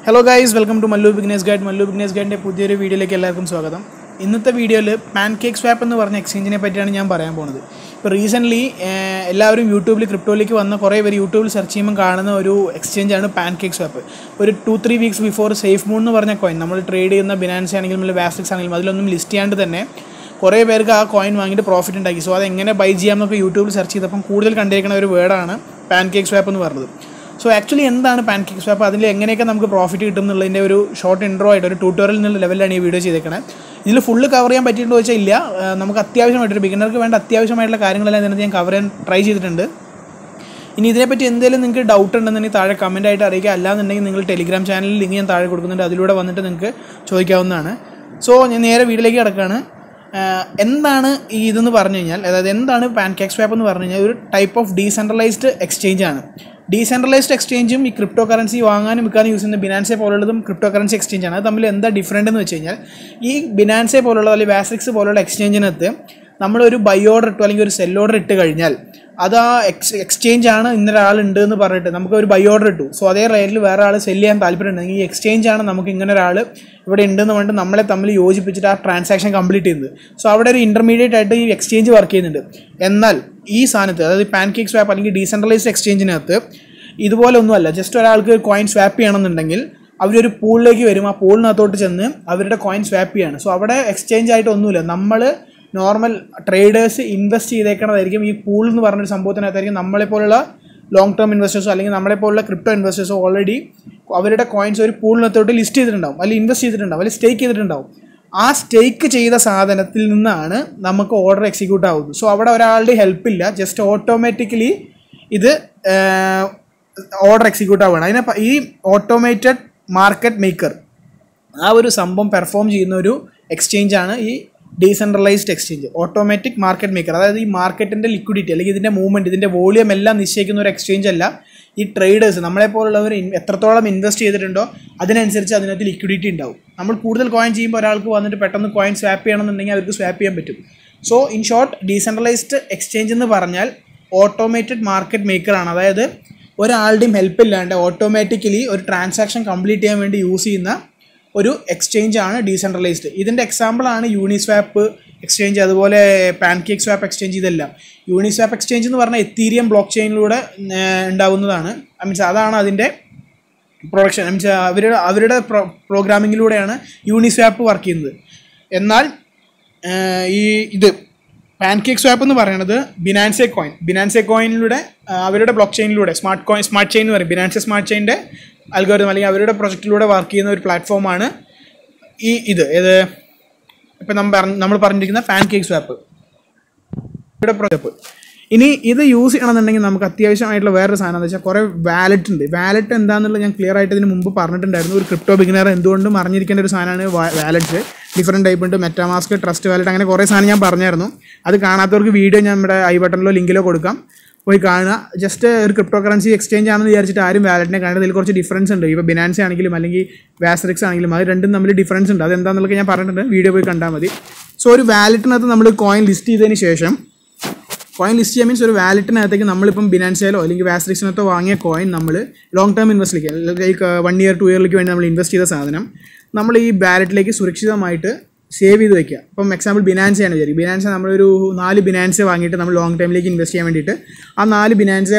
Hello guys welcome to Mallu business guide Mallu business ഗൈഡിൻ്റെ പുതിയൊരു വീഡിയോയിലേക്ക് എല്ലാവർക്കും സ്വാഗതം ഇന്നത്തെ വീഡിയോയിൽ പാൻ കേക്ക് സ്വാപ്പ് എന്ന് പറഞ്ഞ എക്സ്ചേഞ്ചിനെ പറ്റിയാണ് ഞാൻ പറയാൻ പോകുന്നത് ഇപ്പോൾ റീസെൻ്റ്ലി എല്ലാവരും യൂട്യൂബിൽ ക്രിപ്റ്റോയിലേക്ക് വന്ന കുറേ പേര് യൂട്യൂബിൽ സെർച്ച് ചെയ്യുമ്പോൾ കാണുന്ന ഒരു എക്സ്ചേഞ്ചാണ് പാൻ കേക്ക് സ്വാപ്പ് ഒരു two three weeks before SafeMoon എന്ന് പറഞ്ഞ കോയിൻ നമ്മൾ ട്രേഡ് ചെയ്യുന്ന ബിനാൻസ് ആണെങ്കിലും അല്ലെങ്കിൽ വാസ്റ്റിക്സ് ആണെങ്കിലും അതിലൊന്നും ലിസ്റ്റ് ചെയ്യാണ്ട് തന്നെ കുറേ പേർക്ക് ആ കോയിൻ വാങ്ങിയിട്ട് പ്രോഫിറ്റ് ഉണ്ടാക്കി സോ അത് എങ്ങനെ ബൈ ചെയ്യാമെന്നൊക്കെ യൂട്യൂബിൽ സെർച്ച് ചെയ്തപ്പം കൂടുതൽ കണ്ടിരിക്കുന്ന ഒരു വേർഡാണ് പാൻ കേക്ക് സ്വാപ്പ് എന്ന് പറഞ്ഞത് സോ ആക്ച്വലി എന്താണ് പാൻ കേക്ക് സ്വാപ്പ് അതിൽ എങ്ങനെയൊക്കെ നമുക്ക് പ്രോഫിറ്റ് കിട്ടും എന്നുള്ളതിൻ്റെ ഒരു ഷോർട്ട് ഇൻട്രോ ആയിട്ട് ഒരു ട്യൂട്ടോറിയൽ എന്നുള്ള ലെവലിലാണ് ഈ വീഡിയോ ചെയ്തേക്കണത് ഇതിൽ ഫുള്ള് കവർ ചെയ്യാൻ പറ്റിയിട്ടുണ്ടോ വെച്ചാൽ ഇല്ല ആ, നമുക്ക് അത്യാവശ്യമായിട്ട് ഒരു ബിഗിനർക്ക് വേണ്ട അത്യാവശ്യമായിട്ടുള്ള കാര്യങ്ങളെല്ലാം ഇതിനകത്ത് ഞാൻ കവർ ചെയ്യാൻ ട്രൈ ചെയ്തിട്ടുണ്ട് ഇനി ഇതിനെപ്പറ്റി എന്തെങ്കിലും നിങ്ങൾക്ക് ഡൗട്ട് ഉണ്ടെന്നുണ്ടെങ്കിൽ താഴെ കമൻ്റ് ആയിട്ട് അറിയിക്കുക അല്ലാന്നുണ്ടെങ്കിൽ നിങ്ങൾ ടെലിഗ്രാം ചാനലിൽ ലിങ്ക് ഞാൻ താഴെ കൊടുക്കുന്നുണ്ട് അതിലൂടെ വന്നിട്ട് നിങ്ങൾക്ക് ചോദിക്കാവുന്നതാണ് സോ ഞാൻ നേരെ വീഡിയോയിലേക്ക് കിടക്കുകയാണ് ആഹ് എന്താണ് ഈ ഇതെന്ന് പറഞ്ഞു കഴിഞ്ഞാൽ അതായത് എന്താണ് പാൻ കേക്ക് സ്വാപ്പ് എന്ന് പറഞ്ഞു കഴിഞ്ഞാൽ ഒരു ടൈപ്പ് ഓഫ് ഡീസെൻട്രലൈസ്ഡ് എക്സ്ചേഞ്ച് ആണ് ഡീസെൻട്രലൈസ്ഡ് എക്സ്ചേഞ്ചും ഈ ക്രിപ്റ്റോ കറൻസി വാങ്ങാനും വിൽക്കാനും യൂസ് ചെയ്യുന്ന ബിനാൻസെ പോലുള്ളതും ക്രിപ്റ്റോ കറൻസി എക്സ്ചേഞ്ച് ആണ് അത് തമ്മിൽ എന്താ ഡിഫറൻറ്റ് എന്ന് വെച്ച് കഴിഞ്ഞാൽ ഈ ബിനാൻസെ പോലുള്ള അല്ലെങ്കിൽ വാസ്ട്രിക്സ് പോലുള്ള എക്സ്ചേഞ്ചിനകത്ത് നമ്മളൊരു ബൈ ഓർഡർ ഇട്ടു അല്ലെങ്കിൽ ഒരു സെൽ ഓർഡർ ഇട്ട് കഴിഞ്ഞാൽ അത് ആ എക്സ് എക്സ്ചേഞ്ച് ആണ് ഇന്നൊരാളുണ്ട് എന്ന് പറഞ്ഞിട്ട് നമുക്ക് ഒരു ബൈ ഓർഡർ ഇട്ടു സോ അതേ റേറ്റിൽ വേറെ ആൾ സെല് ചെയ്യാൻ താല്പര്യമുണ്ടെങ്കിൽ ഈ എക്സ്ചേഞ്ച് ആണ് നമുക്ക് ഇങ്ങനെ ഒരാൾ ഇവിടെ ഉണ്ടെന്ന് പറഞ്ഞിട്ട് നമ്മളെ തമ്മിൽ യോജിപ്പിച്ചിട്ട് ആ ട്രാൻസാക്ഷൻ കംപ്ലീറ്റ് ചെയ്യുന്നത് സോ അവിടെ ഒരു ഇൻ്റർമീഡിയറ്റ് ആയിട്ട് ഈ എക്സ്ചേഞ്ച് വർക്ക് ചെയ്യുന്നുണ്ട് എന്നാൽ ഈ സാധനത്ത് അതായത് പാൻ കേക്ക് സ്വാപ്പ് അല്ലെങ്കിൽ ഡീസെൻട്രലൈസ്ഡ് എക്സ്ചേഞ്ചിനകത്ത് ഇതുപോലെ ഒന്നുമല്ല ജസ്റ്റ് ഒരാൾക്ക് കോയിൻ സ്വാപ്പ് ചെയ്യണമെന്നുണ്ടെങ്കിൽ അവരൊരു പൂളിലേക്ക് വരും ആ പൂളിനകത്തോട്ട് ചെന്ന് അവരുടെ കോയിൻ സ്വാപ്പ് ചെയ്യാണ് സോ അവിടെ എക്സ്ചേഞ്ച് ആയിട്ട് ഒന്നുമില്ല നമ്മൾ നോർമൽ ട്രേഡേഴ്സ് ഇൻവെസ്റ്റ് ചെയ്തേക്കണതായിരിക്കും ഈ പൂൾ എന്ന് പറഞ്ഞൊരു സംഭവത്തിനകത്തായിരിക്കും നമ്മളെപ്പോലുള്ള ലോങ് ടേം ഇൻവെസ്റ്റേഴ്സോ അല്ലെങ്കിൽ നമ്മളെപ്പോലുള്ള ക്രിപ്റ്റോ ഇൻവെസ്റ്റേഴ്സോ ഓൾറെഡി അവരുടെ കോയിൻസ് ഒരു പൂളിനകത്തോട്ട് ലിസ്റ്റ് ചെയ്തിട്ടുണ്ടാവും അല്ലെങ്കിൽ ഇൻവെസ്റ്റ് ചെയ്തിട്ടുണ്ടാവും അല്ലെങ്കിൽ സ്റ്റേക്ക് ചെയ്തിട്ടുണ്ടാവും ആ സ്റ്റേക്ക് ചെയ്ത സാധനത്തിൽ നിന്നാണ് നമുക്ക് ഓർഡർ എക്സിക്യൂട്ട് ആവുന്നത് സോ അവിടെ ഒരാളുടെ ഹെൽപ്പ് ഇല്ല ജസ്റ്റ് ഓട്ടോമാറ്റിക്കലി ഇത് ഓർഡർ എക്സിക്യൂട്ട് ആവുകയാണ് അതിനെ പ- ഈ ഓട്ടോമേറ്റഡ് മാർക്കറ്റ് മേക്കർ ആ ഒരു സംഭവം പെർഫോം ചെയ്യുന്ന ഒരു എക്സ്ചേഞ്ച് ആണ് ഈ decentralised exchange automatic market maker അതായത് ഈ മാർക്കറ്റിൻ്റെ ലിക്വിഡിറ്റി അല്ലെങ്കിൽ ഇതിൻ്റെ മൂവ്മെൻറ്റ് ഇതിൻ്റെ വോളിയം എല്ലാം നിശ്ചയിക്കുന്ന ഒരു എക്സ്ചേഞ്ച് അല്ല ഈ ട്രേഡേഴ്സ് നമ്മളെപ്പോലുള്ളവർ ഇൻ- എത്രത്തോളം ഇൻവെസ്റ്റ് ചെയ്തിട്ടുണ്ടോ അതിനനുസരിച്ച് അതിനകത്ത് ലിക്വിഡിറ്റി ഉണ്ടാവും നമ്മൾ കൂടുതൽ കോയിൻ ചെയ്യുമ്പോൾ ഒരാൾക്ക് വന്നിട്ട് പെട്ടെന്ന് കോയിൻ സ്വാപ്പ് ചെയ്യണമെന്നുണ്ടെങ്കിൽ അവർക്ക് സ്വാപ്പ് ചെയ്യാൻ പറ്റും so in short decentralised exchange എന്ന് പറഞ്ഞാൽ ഓട്ടോമേറ്റഡ് മാർക്കറ്റ് മേക്കറാണ് അതായത് ഒരാളുടെയും ഹെൽപ്പ് ഇല്ലാണ്ട് ഓട്ടോമാറ്റിക്കലി ഒരു ട്രാൻസാക്ഷൻ കംപ്ലീറ്റ് ചെയ്യാൻ വേണ്ടി യൂസ് ചെയ്യുന്ന ഒരു എക്സ്ചേഞ്ച് ആണ് ഡീസെൻട്രലൈസ്ഡ് ഇതിൻ്റെ എക്സാമ്പിൾ ആണ് യൂണിസ്വാപ്പ് എക്സ്ചേഞ്ച് അതുപോലെ പാൻകേക്ക് സ്വാപ്പ് എക്സ്ചേഞ്ച് ഇതെല്ലാം യൂണിസ്വാപ്പ് എക്സ്ചേഞ്ച് എന്ന് പറഞ്ഞാൽ എത്തീരിയം ബ്ലോക്ക് ചെയിനിലൂടെ ഉണ്ടാവുന്നതാണ് ഐ മീൻസ് അതാണ് അതിൻ്റെ പ്രൊഡക്ഷൻ മീൻസ് അവരുടെ അവരുടെ പ്രോ പ്രോഗ്രാമിങ്ങിലൂടെയാണ് യൂണിസ്വാപ്പ് വർക്ക് ചെയ്യുന്നത് എന്നാൽ ആഹ് ഈ ഇത് പാൻകേക്ക് സ്വാപ്പ് എന്ന് പറയുന്നത് ബിനാൻസെ കോയിൻ ബിനാൻസെ കോയിനിലൂടെ അവരുടെ ബ്ലോക്ക് ചെയിനിലൂടെ സ്മാർട്ട് കോയിൻ സ്മാർട്ട് ചെയിൻ എന്ന് പറയും ബിനാൻസെ സ്മാർട്ട് ചെയിൻ്റെ അൽഗോരിതം അല്ലെങ്കിൽ അവരുടെ പ്രൊജക്റ്റിലൂടെ വർക്ക് ചെയ്യുന്ന ഒരു പ്ലാറ്റ്ഫോമാണ് ഈ ഇത് ഏത് ഇപ്പം നമ്മൾ പറഞ്ഞ നമ്മൾ പറഞ്ഞിരിക്കുന്ന പാൻകേക്ക് സ്വാപ്പ് ഇവിടെ പ്രൊജപ്പ് ഇനി ഇത് യൂസ് ചെയ്യണമെന്നുണ്ടെങ്കിൽ നമുക്ക് അത്യാവശ്യമായിട്ടുള്ള വേറൊരു സാധനം എന്ന് വെച്ചാൽ കുറേ വാലറ്റ് ഉണ്ട് വാലറ്റ് എന്താണെന്നുള്ളത് ഞാൻ ക്ലിയർ ആയിട്ട് ഇതിന് മുമ്പ് പറഞ്ഞിട്ടുണ്ടായിരുന്നു ഒരു ക്രിപ്റ്റോ ബിഗിനർ എന്തുകൊണ്ടും അറിഞ്ഞിരിക്കേണ്ട ഒരു സാധനമാണ് വാലറ്റ്സ് ഡിഫറെൻറ്റ് ടൈപ്പ് ഉണ്ട് മെറ്റാമാസ്ക് ട്രസ്റ്റ് വാലറ്റ് അങ്ങനെ കുറേ സാധനം ഞാൻ പറഞ്ഞായിരുന്നു അത് കാണാത്തവർക്ക് വീഡിയോ ഞാൻ നമ്മുടെ ഐ ബട്ടണിലോ ലിങ്കിലോ കൊടുക്കാം പോയി കാണുക ജസ്റ്റ് ഒരു ക്രിപ്റ്റോ കറൻസി എക്സ്ചേഞ്ച് ആണെന്ന് വിചാരിച്ചിട്ട് ആരും വാലറ്റിനെ കാണുന്നത് ഇതിൽ കുറച്ച് ഡിഫറൻസ് ഉണ്ട് ഇപ്പോൾ ബിനാൻസ് ആണെങ്കിലും അല്ലെങ്കിൽ വാസ്ട്രിക്സ് ആണെങ്കിലും അത് രണ്ടും തമ്മിൽ ഡിഫറൻസ് ഉണ്ട് അത് എന്താണെന്നുള്ളത് ഞാൻ പറഞ്ഞിട്ടുണ്ട് വീഡിയോ പോയി കണ്ടാൽ മതി സോ ഒരു വാലറ്റിനകത്ത് നമ്മൾ കോയിൻ ലിസ്റ്റ് ചെയ്തതിന് ശേഷം കോയിൻ ലിസ്റ്റ് ചെയ്യാൻ മീൻസ് ഒരു വാലറ്റിനകത്തേക്ക് നമ്മളിപ്പം ബിനാൻസിലോ അല്ലെങ്കിൽ വാസ്ട്രിക്സിനകത്തോ വാങ്ങിയ കോയിൻ നമ്മൾ ലോങ് ടേം ഇൻവെസ്റ്റിലേക്ക് ലൈക്ക് വൺ ഇയർ ടു ഇയറിലേക്ക് വേണ്ടി നമ്മൾ ഇൻവെസ്റ്റ് ചെയ്ത സാധനം നമ്മൾ ഈ വാലറ്റിലേക്ക് സുരക്ഷിതമായിട്ട് സേവ് ചെയ്ത് വെക്കുക ഇപ്പം എക്സാമ്പിൾ ബിനാൻസ് ആണ് വിചാരിക്കും ബിനാൻസ് നമ്മളൊരു നാല് ബിനാൻസ് വാങ്ങിയിട്ട് നമ്മൾ ലോങ് ടൈമിലേക്ക് ഇൻവെസ്റ്റ് ചെയ്യാൻ വേണ്ടിയിട്ട് ആ നാല് ബിനാൻസ്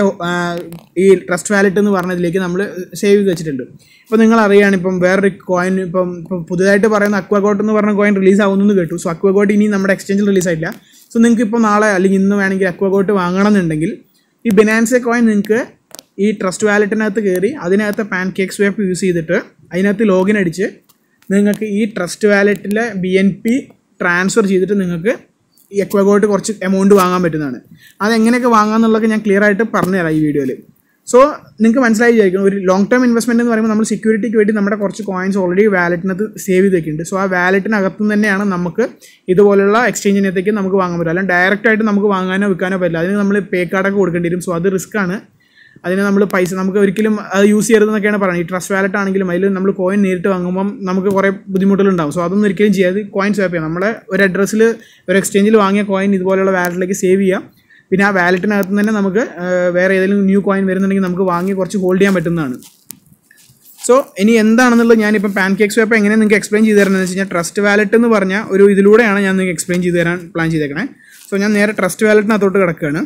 ഈ ട്രസ്റ്റ് വാലറ്റ് എന്ന് പറഞ്ഞതിലേക്ക് നമ്മൾ സേവ് ചെയ്ത് വെച്ചിട്ടുണ്ട് ഇപ്പോൾ നിങ്ങൾ അറിയുകയാണ് ഇപ്പം വേറൊരു കോയിൻ ഇപ്പം ഇപ്പം പുതുതായിട്ട് പറയുന്ന അക്വഗോട്ട് എന്ന് പറഞ്ഞ കോയിൻ റിലീസ് ആവുന്നു കേട്ടു സോ അക്വഗോട്ട് ഇനി നമ്മുടെ എക്സ്ചേഞ്ചിൽ റിലീസ് ആയിട്ടില്ല സോ നിങ്ങൾക്ക് ഇപ്പോൾ നാളെ അല്ലെങ്കിൽ ഇന്ന് വേണമെങ്കിൽ അക്വഗോട്ട് വാങ്ങണമെന്നുണ്ടെങ്കിൽ ഈ ബിനാൻസെ കോയിൻ നിങ്ങൾക്ക് ഈ ട്രസ്റ്റ് വാലറ്റിനകത്ത് കയറി അതിനകത്ത് പാൻ കേക്ക് സ്വാപ്പ് യൂസ് ചെയ്തിട്ട് അതിനകത്ത് ലോഗിൻ അടിച്ച് നിങ്ങൾക്ക് ഈ ട്രസ്റ്റ് വാലറ്റിലെ ബി എൻ പി ട്രാൻസ്ഫർ ചെയ്തിട്ട് നിങ്ങൾക്ക് ഈ എക്വഗോട്ട് കുറച്ച് എമൗണ്ട് വാങ്ങാൻ പറ്റുന്നതാണ് അതെങ്ങനെയൊക്കെ വാങ്ങാമെന്നുള്ളതൊക്കെ ഞാൻ ക്ലിയർ ആയിട്ട് പറഞ്ഞുതരാം ഈ വീഡിയോയിൽ സോ നിങ്ങൾക്ക് മനസ്സിലായി വിചാരിക്കണം ഒരു ലോങ് ടേം ഇൻവെസ്റ്റ്മെൻറ്റ് എന്ന് പറയുമ്പോൾ നമ്മൾ സെക്യൂരിറ്റിക്ക് വേണ്ടി നമ്മുടെ കുറച്ച് കോയിൻസ് ഓൾറെഡി വാലറ്റിനകത്ത് സേവ് ചെയ്ത് വെക്കുന്നുണ്ട് സോ ആ വാലറ്റിനകത്ത് നിന്ന് തന്നെയാണ് നമുക്ക് ഇതുപോലുള്ള എക്സ്ചേഞ്ചിനകത്തേക്ക് നമുക്ക് വാങ്ങാൻ പറ്റും അല്ലാണ്ട് ഡയറക്റ്റ് ആയിട്ട് നമുക്ക് വാങ്ങാനോ വിൽക്കാനോ പറ്റില്ല അതിന് നമ്മൾ പേ കാർഡൊക്കെ കൊടുക്കേണ്ടി വരും സോ അത് റിസ്ക് ആണ് അതിന് നമ്മൾ പൈസ നമുക്ക് ഒരിക്കലും അത് യൂസ് ചെയ്യരുതെന്നൊക്കെയാണ് പറയുന്നത് ഈ ട്രസ്റ്റ് വാലറ്റ് ആണെങ്കിലും അതിൽ നമ്മൾ കോയിൻ നേരിട്ട് വാങ്ങുമ്പം നമുക്ക് കുറേ ബുദ്ധിമുട്ടുകളുണ്ടാവും സോ അതൊന്നും ഒരിക്കലും ചെയ്യാതെ കോയിൻ സ്വാപ്പ് ചെയ്യാം നമ്മുടെ ഒരു അഡ്രസ്സിൽ ഒരു എക്സ്ചേഞ്ചിൽ വാങ്ങിയ കോയിൻ ഇതുപോലെയുള്ള വാലറ്റിലേക്ക് സേവ് ചെയ്യാം പിന്നെ ആ വാലറ്റിനകത്ത് തന്നെ നമുക്ക് ആ, വേറെ ഏതെങ്കിലും ന്യൂ കോയിൻ വരുന്നുണ്ടെങ്കിൽ നമുക്ക് വാങ്ങി കുറച്ച് ഹോൾഡ് ചെയ്യാൻ പറ്റുന്നതാണ് സോ ഇനി എന്താണെന്നുള്ളത് ഞാനിപ്പം പാൻ കേക്ക് സ്വാപ്പ് എങ്ങനെ നിങ്ങൾക്ക് എക്സ്പ്ലെയിൻ ചെയ്ത് തരുന്നത് വെച്ച് കഴിഞ്ഞാൽ ട്രസ്റ്റ് വാലറ്റ് എന്ന് പറഞ്ഞ ഒരു ഇതിലൂടെയാണ് ഞാൻ നിങ്ങൾക്ക് എക്സ്പ്ലെയിൻ ചെയ്ത് തരാൻ പ്ലാൻ ചെയ്തേക്കണേ സോ ഞാൻ നേരെ ട്രസ്റ്റ് വാലറ്റിനകത്തോട്ട് കിടക്കുകയാണ്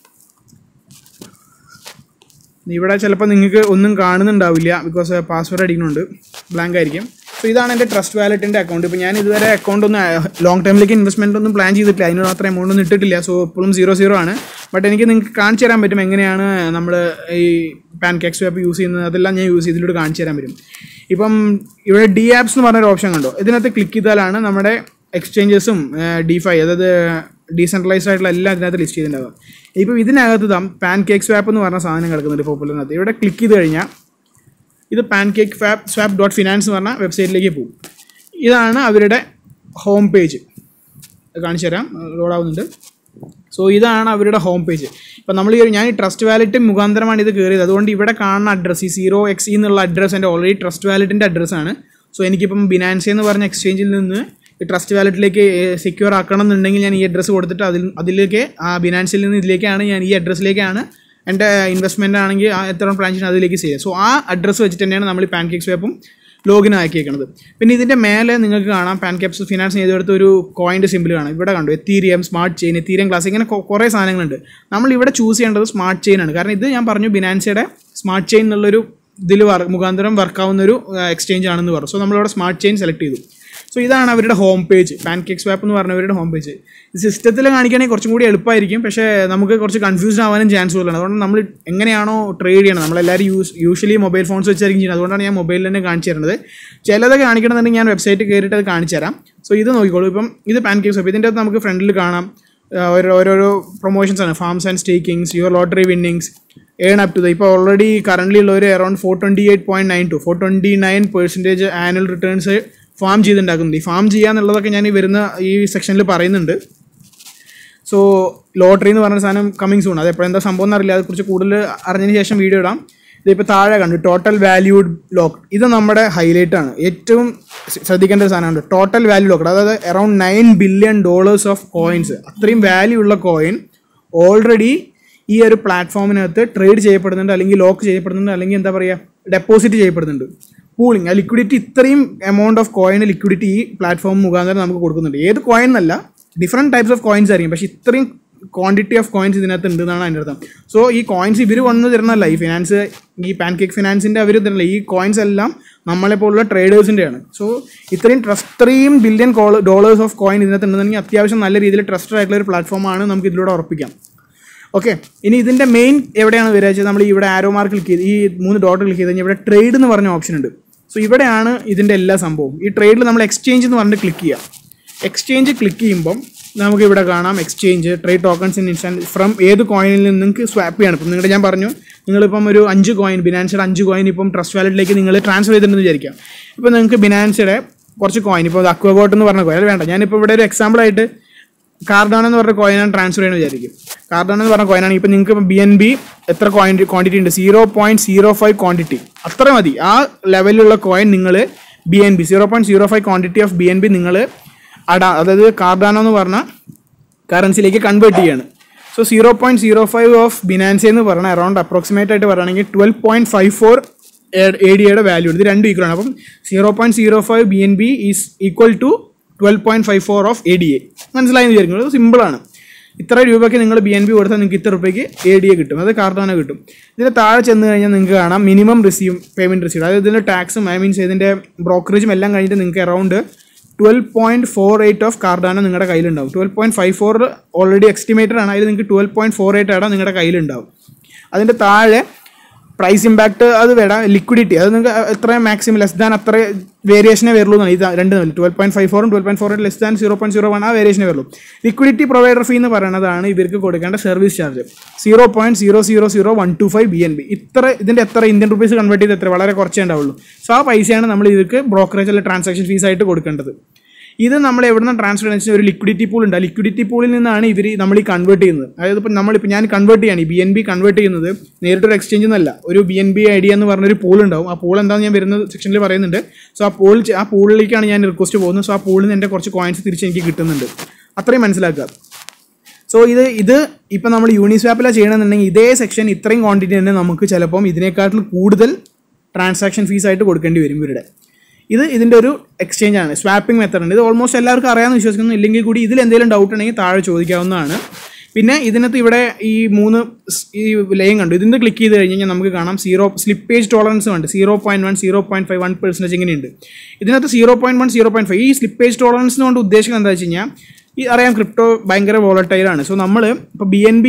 ഇവിടെ ചിലപ്പോൾ നിങ്ങൾക്ക് ഒന്നും കാണുന്നുണ്ടാവില്ല ബിക്കോസ് പാസ്വേഡ് അടിക്കുന്നുണ്ട് ബ്ലാങ്ക് ആയിരിക്കും സോ ഇതാണ് എൻ്റെ ട്രസ്റ്റ് വാലറ്റിൻ്റെ അക്കൗണ്ട് ഇപ്പോൾ ഞാൻ ഇതുവരെ അക്കൗണ്ട് ഒന്നും ലോങ് ടൈമിലേക്ക് ഇൻവെസ്റ്റ്മെൻ്റ് ഒന്നും പ്ലാൻ ചെയ്തിട്ടില്ല അതിന് മാത്രം എമൗണ്ട് ഒന്നും ഇട്ടിട്ടില്ല സോ ഇപ്പോഴും സീറോ സീറോ ആണ് ബട്ട് എനിക്ക് നിങ്ങൾക്ക് കാണിച്ചു തരാൻ പറ്റും എങ്ങനെയാണ് നമ്മൾ ഈ പാൻ കേക്ക് സ്വാപ്പ് യൂസ് ചെയ്യുന്നത് അതെല്ലാം ഞാൻ യൂസ് ചെയ്തിലൂടെ കാണിച്ചു തരാൻ പറ്റും ഇപ്പം ഇവിടെ ഡി ആപ്സ് എന്ന് പറഞ്ഞൊരു ഓപ്ഷൻ കണ്ടോ ഇതിനകത്ത് ക്ലിക്ക് ചെയ്താലാണ് നമ്മുടെ എക്സ്ചേഞ്ചസും ഡിഫൈ അതായത് ഡീസെൻട്രലൈസ്ഡ് ആയിട്ടുള്ള എല്ലാം ഇതിനകത്ത് ലിസ്റ്റ് ചെയ്തിട്ടുണ്ടാകും ഇപ്പോൾ ഇതിനകത്ത് താം പാൻ കേക്ക് സ്വാപ്പ് എന്ന് പറഞ്ഞ സാധനം കിടക്കുന്നുണ്ട് പോപ്പുലറിനകത്ത് ഇവിടെ ക്ലിക്ക് ചെയ്ത് കഴിഞ്ഞാൽ ഇത് പാൻ കേക്ക് ഫാപ്പ് സ്വാപ്പ് ഡോട്ട് ഫിനാൻസ് എന്ന് പറഞ്ഞ വെബ്സൈറ്റിലേക്ക് പോകും ഇതാണ് അവരുടെ ഹോം പേജ് കാണിച്ചു തരാം ലോഡ് ആവുന്നുണ്ട് സോ ഇതാണ് അവരുടെ ഹോം പേജ് ഇപ്പം നമ്മൾ ഈ ഞാൻ ഈ ട്രസ്റ്റ് വാലറ്റ് മുഖാന്തരമാണ് ഇത് കയറിയത് അതുകൊണ്ട് ഇവിടെ കാണുന്ന അഡ്രസ്സ് ഈ സീറോ എക്സ് എന്നുള്ള അഡ്രസ്സ് എൻ്റെ ഓൾറെഡി ട്രസ്റ്റ് വാലറ്റിൻ്റെ അഡ്രസ്സാണ് സോ എനിക്കിപ്പം ബിനാൻസി എന്ന് പറഞ്ഞ എക്സ്ചേഞ്ചിൽ നിന്ന് ഈ ട്രസ്റ്റ് വാലറ്റിലേക്ക് സെക്യൂർ ആക്കണം എന്നുണ്ടെങ്കിൽ ഞാൻ ഈ അഡ്രസ്സ് കൊടുത്തിട്ട് അതിൽ അതിലേക്ക് ആ ബിനാൻസിൽ നിന്ന് ഇതിലേക്കാണ് ഞാൻ ഈ അഡ്രസ്സിലേക്കാണ് എൻ്റെ ഇൻവെസ്റ്റ്മെൻ്റ് ആണെങ്കിൽ ആ എത്ര പ്ലാൻ ചെയ്യുന്നത് അതിലേക്ക് ചെയ്യുക സോ ആ അഡ്രസ്സ് വെച്ചിട്ട് തന്നെയാണ് നമ്മൾ ഈ പാൻ കേക്ക് സ്വാപ്പും ലോഗിൻ ആക്കിയേക്കുന്നത് പിന്നെ ഇതിൻ്റെ മേലെ നിങ്ങൾക്ക് കാണാം പാൻ ക്യാപ്സ് ഫിനാൻസ് ചെയ്തെടുത്ത ഒരു കോയിൻ്റെ സിമ്പിൾ കാണാം ഇവിടെ കണ്ടു Ethereum smart chain Ethereum class ഇങ്ങനെ കൊ- കുറേ സാധനങ്ങളുണ്ട് നമ്മൾ ഇവിടെ ചൂസ് ചെയ്യേണ്ടത് സ്മാർട്ട് ചെയിൻ ആണ് കാരണം ഇത് ഞാൻ പറഞ്ഞു ബിനാൻസിയുടെ സ്മാർട്ട് ചെയിൻ എന്നുള്ളൊരു ഇതിൽ വർ മുഖാന്തരം വർക്കാവുന്ന ഒരു എക്സ്ചേഞ്ച് ആണെന്ന് പറഞ്ഞു സോ നമ്മളിവിടെ സ്മാർട്ട് ചെയിൻ സെലക്ട് ചെയ്തു സോ ഇതാണ് അവരുടെ home page cake swap എന്ന് പറഞ്ഞവരുടെ ഹോം പേജ് സിസ്റ്റത്തിൽ കാണിക്കുകയാണെങ്കിൽ കുറച്ചും കൂടി എളുപ്പമായിരിക്കും പക്ഷേ നമുക്ക് കുറച്ച് കൺഫ്യൂസ്ഡ് ആവാനും ചാൻസ് കൂടുതലാണ് അതുകൊണ്ട് നമ്മൾ എങ്ങനെയാണോ ട്രേഡ് ചെയ്യണം നമ്മളെല്ലാവരും യൂസ് യൂഷ്വലി മൊബൈൽ ഫോൺസ് വെച്ചായിരിക്കും ചെയ്യുന്നത് അതുകൊണ്ടാണ് ഞാൻ മൊബൈലിൽ തന്നെ കാണിച്ചു തരുന്നത് ചിലത് കാണിക്കണമെന്നുണ്ടെങ്കിൽ ഞാൻ വെബ്സൈറ്റ് കയറിയിട്ട് അത് കാണിച്ചു തരാം സോ ഇത് നോക്കിക്കോളൂ ഇപ്പം ഇത് പാൻ കേക്ക് സ്വാപ്പ് ഇതിൻ്റെ അകത്ത് നമുക്ക് ഫ്രണ്ടിൽ കാണാം ആ, ഓരോ ഓരോരോ പ്രൊമോഷൻസ് ആണ് farms and stakings your lottery winnings earn up to the ഇപ്പോൾ ഓൾറെഡി കറൻ്റ് ഉള്ള ഒരു around four twenty eight point nine two four twenty nine percentage annual returns farm ചെയ്തുണ്ടാക്കുന്നുണ്ട് ഈ ഫാം ചെയ്യാന്നുള്ളതൊക്കെ ഞാൻ ഈ വരുന്ന ഈ സെക്ഷനിൽ പറയുന്നുണ്ട് സോ ലോട്ടറി എന്ന് പറഞ്ഞ സാധനം കമ്മിങ് സൂൺ അത് എപ്പോഴെന്താ സംഭവം എന്നറിയില്ല അതേക്കുറിച്ച് കൂടുതൽ അറിഞ്ഞതിന് ശേഷം വീഡിയോ ഇടാം ഇതിപ്പോൾ താഴെ കണ്ടു ടോട്ടൽ വാല്യൂഡ് ലോക്ക് ഇത് നമ്മുടെ ഹൈലൈറ്റ് ആണ് ഏറ്റവും ശ്ര- ശ്രദ്ധിക്കേണ്ട ഒരു സാധനമാണ് ടോട്ടൽ വാല്യൂ ലോക്ക് അതായത് around nine billion dollars of coins അത്രയും വാല്യൂ ഉള്ള കോയിൻ ഓൾറെഡി ഈ ഒരു പ്ലാറ്റ്ഫോമിനകത്ത് ട്രേഡ് ചെയ്യപ്പെടുന്നുണ്ട് അല്ലെങ്കിൽ ലോക്ക് ചെയ്യപ്പെടുന്നുണ്ട് അല്ലെങ്കിൽ എന്താ പറയുക ഡെപ്പോസിറ്റ് ചെയ്യപ്പെടുന്നുണ്ട് പൂളിങ് ആ ലിക്വിഡിറ്റി ഇത്രയും എമൗണ്ട് ഓഫ് കോയിൻ ലിക്വിഡിറ്റി ഈ പ്ലാറ്റ്ഫോം മുഖാന്തരം നമുക്ക് കൊടുക്കുന്നുണ്ട് ഏത് കോയിൻ എന്നല്ല ഡിഫറെൻറ്റ് ടൈപ്സ് ഓഫ് കോയിൻസ് ആയിരിക്കും പക്ഷേ ഇത്രയും ക്വാണ്ടിറ്റി ഓഫ് കോയിൻസ് ഇതിനകത്ത് ഉണ്ട് എന്നാണ് അതിൻ്റെ അർത്ഥം സോ ഈ കോയിൻസ് ഇവർ വന്ന് തരുന്നതല്ല ഈ ഫിനാൻസ് ഈ പാൻ കേക്ക് ഫിനാൻസിൻ്റെ അവർ തരുന്നില്ല ഈ കോയിൻസ് എല്ലാം നമ്മളെ പോലുള്ള ട്രേഡേഴ്സിൻ്റെയാണ് സോ ഇത്രയും ട്രസ്റ്റ് ഇത്രയും ബില്യൺ ഡോളേഴ്സ് ഓഫ് കോയിൻ ഇതിനകത്ത് ഉണ്ടെന്നുണ്ടെങ്കിൽ അത്യാവശ്യം നല്ല രീതിയിൽ ട്രസ്റ്റഡ് ആയിട്ടുള്ള ഒരു പ്ലാറ്റ്ഫോമാണ് നമുക്ക് ഇതിലൂടെ ഉറപ്പിക്കാം ഓക്കെ ഇനി ഇതിൻ്റെ മെയിൻ എവിടെയാണ് വരിക വെച്ചാൽ നമ്മൾ ഇവിടെ ആരോ മാർക്ക് ക്ലിക്ക് ചെയ്ത് ഈ മൂന്ന് ഡോട്ട് ക്ലിക്ക് ചെയ്ത് കഴിഞ്ഞാൽ ഇവിടെ ട്രേഡ് എന്ന് പറഞ്ഞ ഓപ്ഷൻ ഉണ്ട് സോ ഇവിടെയാണ് ഇതിൻ്റെ എല്ലാ സംഭവവും ഈ ട്രേഡിൽ നമ്മൾ എക്സ്ചേഞ്ച് എന്ന് പറഞ്ഞിട്ട് ക്ലിക്ക് ചെയ്യാം എക്സ്ചേഞ്ച് ക്ലിക്ക് ചെയ്യുമ്പം നമുക്ക് ഇവിടെ കാണാം exchange trade tokens in instant from ഏത് കോയിനിൽ നിന്ന് നിങ്ങൾക്ക് സ്വാപ്പ് ചെയ്യണം ഇപ്പം നിങ്ങളുടെ ഞാൻ പറഞ്ഞു നിങ്ങളിപ്പം ഒരു അഞ്ച് കോയിൻ ബിനാൻസിയുടെ അഞ്ച് കോയിൻ ഇപ്പം ട്രസ്റ്റ് വാലറ്റിലേക്ക് നിങ്ങൾ ട്രാൻസ്ഫർ ചെയ്തിട്ടുണ്ടെന്ന് വിചാരിക്കാം ഇപ്പോൾ നിങ്ങൾക്ക് ബിനാൻസിയുടെ കുറച്ച് കോയിൻ ഇപ്പോൾ അക്വബോട്ട് എന്ന് പറഞ്ഞ കോയിൻ അത് വേണ്ട ഞാനിപ്പോൾ ഇവിടെ ഒരു എക്സാമ്പിൾ ആയിട്ട് കാർഡോൺ എന്ന് പറഞ്ഞ കോയിനാണ് ട്രാൻസ്ഫർ ചെയ്യണമെന്ന് വിചാരിക്കും കാർഡോൺ എന്ന് പറഞ്ഞ കോയിനാണ് ഇപ്പോൾ നിങ്ങൾക്ക് ബി എൻ ബി എത്ര കോയിൻ ക്വാണ്ടിറ്റി ഉണ്ട് zero point zero five quantity അത്ര മതി ആ ലെവലിലുള്ള കോയിൻ നിങ്ങൾ B N B zero point zero five quantity of B N B നിങ്ങൾ അടാ അതായത് കാർഡാനോ എന്ന് പറഞ്ഞ കറൻസിയിലേക്ക് കൺവേർട്ട് ചെയ്യാണ് so zero point zero five of Binance എന്ന് പറഞ്ഞാൽ അറൗണ്ട് അപ്രോക്സിമേറ്റ് ആയിട്ട് പറയുകയാണെങ്കിൽ twelve point five four A D എയുടെ വാല്യൂ ഇത് രണ്ടും ഈക്വൽ ആണ് അപ്പം zero point zero five B N B is equal to twelve point five four of A D A മനസ്സിലായെന്ന് വിചാരിക്കുന്നത് സിമ്പിളാണ് ഇത്ര രൂപയ്ക്ക് നിങ്ങൾ ബി എൻ ബി കൊടുത്താൽ നിങ്ങൾക്ക് ഇത്ര രൂപയ്ക്ക് എ ഡി എ കിട്ടും അത് കാർഡാന കിട്ടും ഇതിന് താഴെ ചെന്ന് കഴിഞ്ഞാൽ നിങ്ങൾക്ക് കാണാം മിനിമം റിസീവ് പേയ്മെൻറ്റ് റിസീവ് അതായത് ഇതിൻ്റെ ടാക്സും ഐ മീൻസ് ഇതിൻ്റെ ബ്രോക്കറേജും എല്ലാം കഴിഞ്ഞിട്ട് നിങ്ങൾക്ക് around twelve point four eight of Cardano നിങ്ങളുടെ കയ്യിലുണ്ടാവും twelve point five four already estimated ആണ് അതിൽ നിങ്ങൾക്ക് ട്വൽവ് പോയിന്റ് ഫോർ എയ്റ്റ് ആണ് നിങ്ങളുടെ കയ്യിലുണ്ടാവും അതിൻ്റെ താഴെ പ്രൈസ് ഇമ്പാക്ട് അത് വേണം ലിക്വിഡിറ്റി അത് നിങ്ങൾക്ക് എത്ര മാക്സിമം ലെസ് ദാൻ അത്ര വേരിയേഷനെ വരുള്ളൂ എന്നാണ് ഇത് രണ്ട് തമ്മിൽ ട്വൽവ് പോയിന്റ് ഫൈവ് ഫോറും twelve point four less than zero point zero one ആ വേരിയേഷനെ വരുള്ളൂ ലിക്വിഡിറ്റി പ്രൊവൈഡർ ഫീ എന്ന് പറയുന്നതാണ് ഇവർക്ക് കൊടുക്കേണ്ട service charge zero point zero zero zero one two five B N B ഇത്ര ഇതിൻ്റെ എത്ര ഇന്ത്യൻ റുപ്പീസ് കൺവേർട്ട് ചെയ്ത് എത്ര വളരെ കുറച്ചേ ഉണ്ടാവുള്ളൂ സോ ആ പൈസയാണ് നമ്മൾ ഇവർക്ക് ബ്രോക്കറേജ് അല്ലെങ്കിൽ ട്രാൻസാക്ഷൻ ഫീസ് ആയിട്ട് കൊടുക്കേണ്ടത് ഇത് നമ്മൾ എവിടെ നിന്ന് ട്രാൻസ്ഫർ ചെയ്യുന്നത് ഒരു ലിക്വിഡിറ്റി പൂൾ ഉണ്ട് ആ ലിക്വിഡിറ്റി പൂളിൽ നിന്നാണ് ഇവർ നമ്മൾ ഈ കൺവേർട്ട് ചെയ്യുന്നത് അതായത് ഇപ്പോൾ നമ്മളിപ്പോൾ ഞാൻ കൺവേർട്ട് ചെയ്യാണ് ഈ ബി എൻ ബി കൺവേർട്ട് ചെയ്യുന്നത് നേരിട്ടൊരു എക്സ്ചേഞ്ച് എന്നല്ല ഒരു B N B I D എന്ന് പറഞ്ഞൊരു പൂൾ ഉണ്ടാവും ആ പൂൾ എന്താണെന്ന് ഞാൻ വരുന്ന സെക്ഷനിൽ പറയുന്നുണ്ട് സോ ആ പൂൾ ആ പൂളിലേക്കാണ് ഞാൻ റിക്വസ്റ്റ് പോകുന്നത് സോ ആ പൂളിൽ നിന്ന് എൻ്റെ കുറച്ച് കോയിൻസ് തിരിച്ച് എനിക്ക് കിട്ടുന്നുണ്ട് അത്രയും മനസ്സിലാക്കുക സോ ഇത് ഇത് ഇപ്പം നമ്മൾ യൂണിസ്വാപ്പിലാണ് ചെയ്യണമെന്നുണ്ടെങ്കിൽ ഇതേ സെക്ഷൻ ഇത്രയും ക്വാണ്ടിറ്റി തന്നെ നമുക്ക് ചിലപ്പം ഇതിനേക്കാട്ടിൽ കൂടുതൽ ട്രാൻസാക്ഷൻ ഫീസ് ആയിട്ട് കൊടുക്കേണ്ടി വരും ഇവരുടെ ഇത് ഇതിൻ്റെ ഒരു എക്സ്ചേഞ്ച് ആണ് സ്വാപ്പിംഗ് മെത്തഡ് ഉണ്ട് ഇത് ഓൾമോസ്റ്റ് എല്ലാവർക്കും അറിയാമെന്ന് വിശ്വസിക്കുന്നു ഇല്ലെങ്കിൽ കൂടി ഇതിൽ എന്തെങ്കിലും ഡൗട്ട് ഉണ്ടെങ്കിൽ താഴെ ചോദിക്കാവുന്നതാണ് പിന്നെ ഇതിനകത്ത് ഇവിടെ ഈ മൂന്ന് സ് ഈ ലൈൻ കണ്ടു ഇതിൻ്റെ ക്ലിക്ക് ചെയ്ത് കഴിഞ്ഞ് കഴിഞ്ഞാൽ നമുക്ക് കാണാം സീറോ സ്ലിപ്പേജ് ടോളറൻസ് ഉണ്ട് zero point one zero point five one percentage ഇങ്ങനെയുണ്ട് ഇതിനകത്ത് zero point one zero point five ഈ സ്ലിപ്പേജ് ടോളറൻസ് കൊണ്ട് ഉദ്ദേശിക്കുന്നത് എന്താ വെച്ച് കഴിഞ്ഞാൽ ഈ അറിയാം ക്രിപ്റ്റോ ഭയങ്കര വോളട്ടൈലാണ് സോ നമ്മൾ ഇപ്പോൾ ബി എൻ ബി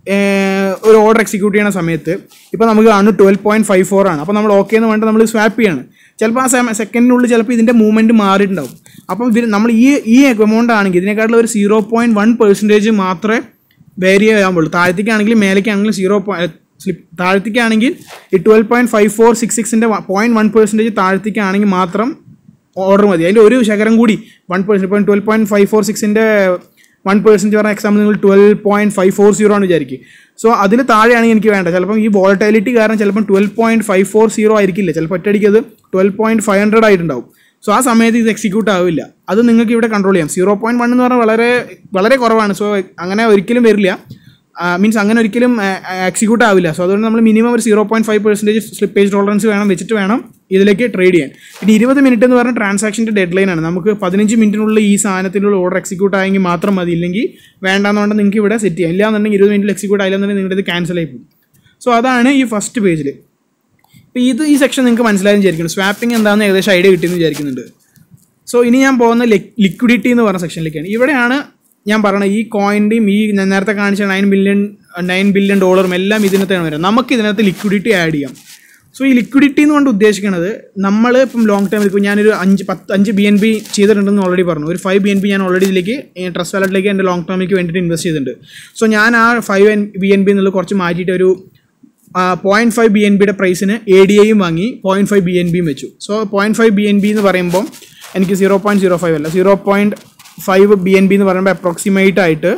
ഒരു ഓർഡർ എക്സിക്യൂട്ട് ചെയ്യുന്ന സമയത്ത് ഇപ്പോൾ നമുക്ക് കാണുന്നു ട്വൽവ് പോയിൻറ്റ് ഫൈവ് ഫോർ ആണ് അപ്പോൾ നമ്മൾ ഓക്കെ എന്ന് വേണ്ട നമ്മൾ സ്വാപ്പ് ചെയ്യാണ് ചിലപ്പോൾ ആ സെക്കൻഡിനുള്ളിൽ ചിലപ്പോൾ ഇതിൻ്റെ മൂവ്മെൻറ്റ് മാറിയിട്ടുണ്ടാവും അപ്പം ഇവർ നമ്മൾ ഈ ഈ എമൗണ്ട് ആണെങ്കിൽ ഇതിനെക്കാട്ടിലും ഒരു സീറോ പോയിൻറ്റ് വൺ പെർസെൻറ്റേജ് മാത്രമേ വേരി ചെയ്യാൻ പാടുള്ളൂ താഴത്തേക്കാണെങ്കിലും മേലേക്കാണെങ്കിലും സീറോ സ്ലിപ്പ് താഴത്തേക്കാണെങ്കിൽ ഈ twelve point five four six സിക്സിൻ്റെ പോയിൻറ്റ് വൺ പെർസെൻറ്റേജ് താഴത്തേക്കാണെങ്കിൽ മാത്രം ഓർഡർ മതി അതിൻ്റെ ഒരു ശകരം കൂടി വൺ പെർസെൻറ്റ് ഇപ്പോൾ ട്വൽവ് പോയിൻറ്റ് ഫൈവ് ഫോർ സിക്സിൻ്റെ വൺ പെർസെൻറ്റ് പറഞ്ഞ എക്സാമ്പിൾ നിങ്ങൾ twelve point five four zero ആണ് വിചാരിക്കും സോ അതിൽ താഴെയാണെങ്കിൽ എനിക്ക് വേണ്ട ചിലപ്പം ഈ വോളറ്റാലിറ്റി കാരണം ചിലപ്പം twelve point five four zero ആയിരിക്കില്ല ചിലപ്പോൾ ഒറ്റയടിക്ക് അത് ട്വൽവ് പോയിൻറ്റ് ഫൈവ് ഹൺഡ്രഡ് ആയിട്ടുണ്ടാവും സോ ആ സമയത്ത് ഇത് എക്സിക്യൂട്ട് ആവില്ല അത് നിങ്ങൾക്ക് ഇവിടെ കൺട്രോൾ ചെയ്യാം സീറോ പോയിൻറ്റ് വൺ എന്ന് പറഞ്ഞാൽ വളരെ വളരെ കുറവാണ് സോ അങ്ങനെ ഒരിക്കലും വരില്ല മീൻസ് അങ്ങനെ ഒരിക്കലും എക്സിക്യൂട്ട് ആവില്ല സോ അതുകൊണ്ട് നമ്മൾ മിനിമം ഒരു zero point five percentage slippage tolerance വേണം വെച്ചിട്ട് വേണം ഇതിലേക്ക് ട്രേഡ് ചെയ്യാൻ പിന്നെ ഇരുപത് മിനിറ്റ് എന്ന് പറഞ്ഞ ട്രാൻസാക്ഷൻ്റെ ഡെഡ് ലൈൻ ആണ് നമുക്ക് പതിനഞ്ച് മിനിറ്റിനുള്ളിൽ ഈ സാധനത്തിനുള്ള ഓർഡർ എക്സിക്യൂട്ട് ആയെങ്കിൽ മാത്രം മതി ഇല്ലെങ്കിൽ വേണ്ടാന്നുകൊണ്ട് നിങ്ങൾക്ക് ഇവിടെ സെറ്റ് ചെയ്യാം ഇല്ലാന്നുണ്ടെങ്കിൽ ഇരുപത് മിനിറ്റിൽ എക്സിക്യൂട്ട് ആയില്ലെന്നുണ്ടെങ്കിൽ നിങ്ങളുടെ ഇത് ക്യാൻസൽ ആയി പോകും സോ അതാണ് ഈ ഫസ്റ്റ് പേജിൽ ഇപ്പോൾ ഇത് ഈ സെക്ഷൻ നിങ്ങൾക്ക് മനസ്സിലായെന്ന് വിചാരിക്കുന്നു സ്വാപ്പിംഗ് എന്താണെന്ന് ഏകദേശം ഐഡിയ കിട്ടിയെന്ന് വിചാരിക്കുന്നുണ്ട് സോ ഇനി ഞാൻ പോകുന്ന ലിക്വിഡിറ്റി എന്ന് പറഞ്ഞ സെക്ഷനിലേക്കാണ് ഇവിടെയാണ് ഞാൻ പറയുന്നത് ഈ കോയിൻ്റെയും ഈ ഞാൻ നേരത്തെ കാണിച്ച നയൻ ബില്യൺ നയൻ ബില്യൺ ഡോളറും എല്ലാം ഇതിനകത്താണ് വരും നമുക്ക് ഇതിനകത്ത് ലിക്വിഡിറ്റി ആഡ് ചെയ്യാം സോ ഈ ലിക്വിഡിറ്റി എന്ന് കൊണ്ട് ഉദ്ദേശിക്കുന്നത് നമ്മൾ ഇപ്പം ലോങ് ടൈം ഇപ്പോൾ ഞാനൊരു അഞ്ച് പത്ത് അഞ്ച് ബി എൻ ബി ചെയ്തിട്ടുണ്ടെന്ന് ഓൾറെഡി പറഞ്ഞു ഒരു ഫൈവ് ബി എൻ ബി ഞാൻ ഓൾറെഡി ഇതിലേക്ക് ട്രസ്റ്റ് വാലറ്റിലേക്ക് എൻ്റെ ലോങ് ടൈമിലേക്ക് വേണ്ടിയിട്ട് ഇൻവെസ്റ്റ് ചെയ്തിട്ടുണ്ട് സോ ഞാൻ ആ five N B N B എന്നുള്ളത് കുറച്ച് മാറ്റിയിട്ട് ഒരു പോയിൻറ്റ് ഫൈവ് ബി എൻ ബിയുടെ പ്രൈസിന് എ ഡി എയും വാങ്ങി പോയിൻറ്റ് ഫൈവ് ബി എൻ ബിയും വെച്ചു so point five B N B എന്ന് പറയുമ്പോൾ എനിക്ക് സീറോ പോയിൻറ്റ് സീറോ ഫൈവ് അല്ല zero point five B N B എന്ന് പറയുമ്പോൾ അപ്രോക്സിമേറ്റ് ആയിട്ട്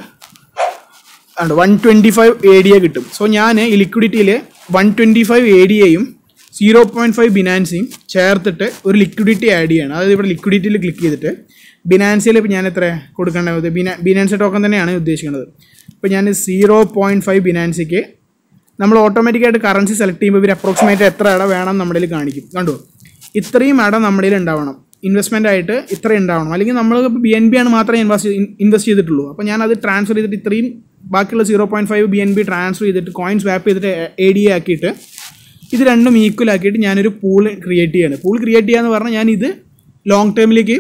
ആണ് one twenty five A D A കിട്ടും സോ ഞാൻ ഈ ലിക്വിഡിറ്റിയിൽ one twenty five A D എയും സീറോ പോയിൻറ്റ് ഫൈവ് ബിനാൻസിയും ചേർത്തിട്ട് ഒരു ലിക്വിഡിറ്റി ആഡ് ചെയ്യാണ് അതായത് ഇവിടെ ലിക്വിഡിറ്റിയിൽ ക്ലിക്ക് ചെയ്തിട്ട് ബിനാൻസിൽ ഇപ്പോൾ ഞാൻ എത്ര കൊടുക്കേണ്ടത് ബിനാ ബിനാൻസ് ടോക്കൺ തന്നെയാണ് ഉദ്ദേശിക്കുന്നത് ഇപ്പോൾ ഞാൻ സീറോ പോയിൻറ്റ് ഫൈവ് ബിനാൻസിക്ക് നമ്മൾ ഓട്ടോമാറ്റിക്കായിട്ട് കറൻസി സെലക്ട് ചെയ്യുമ്പോൾ ഇവർ അപ്രോക്സിമേറ്റ് എത്ര ഇട വേണം നമ്മുടെ കയ്യിൽ കാണിക്കും കണ്ടോ ഇത്രയും ഇട നമ്മുടെ കയ്യിൽ ഉണ്ടാവണം ഇൻവെസ്റ്റ്മെൻ്റ് ആയിട്ട് ഇത്ര ഉണ്ടാവണം അല്ലെങ്കിൽ നമ്മൾ ബി എൻ ബി ആണ് മാത്രമേ ഇൻവെസ്റ്റ് ഇൻവെസ്റ്റ് ചെയ്തിട്ടുള്ളൂ അപ്പോൾ ഞാനത് ട്രാൻസ്ഫർ ചെയ്തിട്ട് ഇത്രയും ബാക്കിയുള്ള zero point five B N B transfer ചെയ്തിട്ട് കോയിൻ സ്വാപ്പ് ചെയ്തിട്ട് എ ഡി എ ആക്കിയിട്ട് ഇത് രണ്ടും ഈക്വൽ ആക്കിയിട്ട് ഞാനൊരു പൂൾ ക്രിയേറ്റ് ചെയ്യാണ് പൂൾ ക്രിയേറ്റ് ചെയ്യാന്ന് പറഞ്ഞാൽ ഞാൻ ഇത് ലോങ് ടേമിലേക്ക്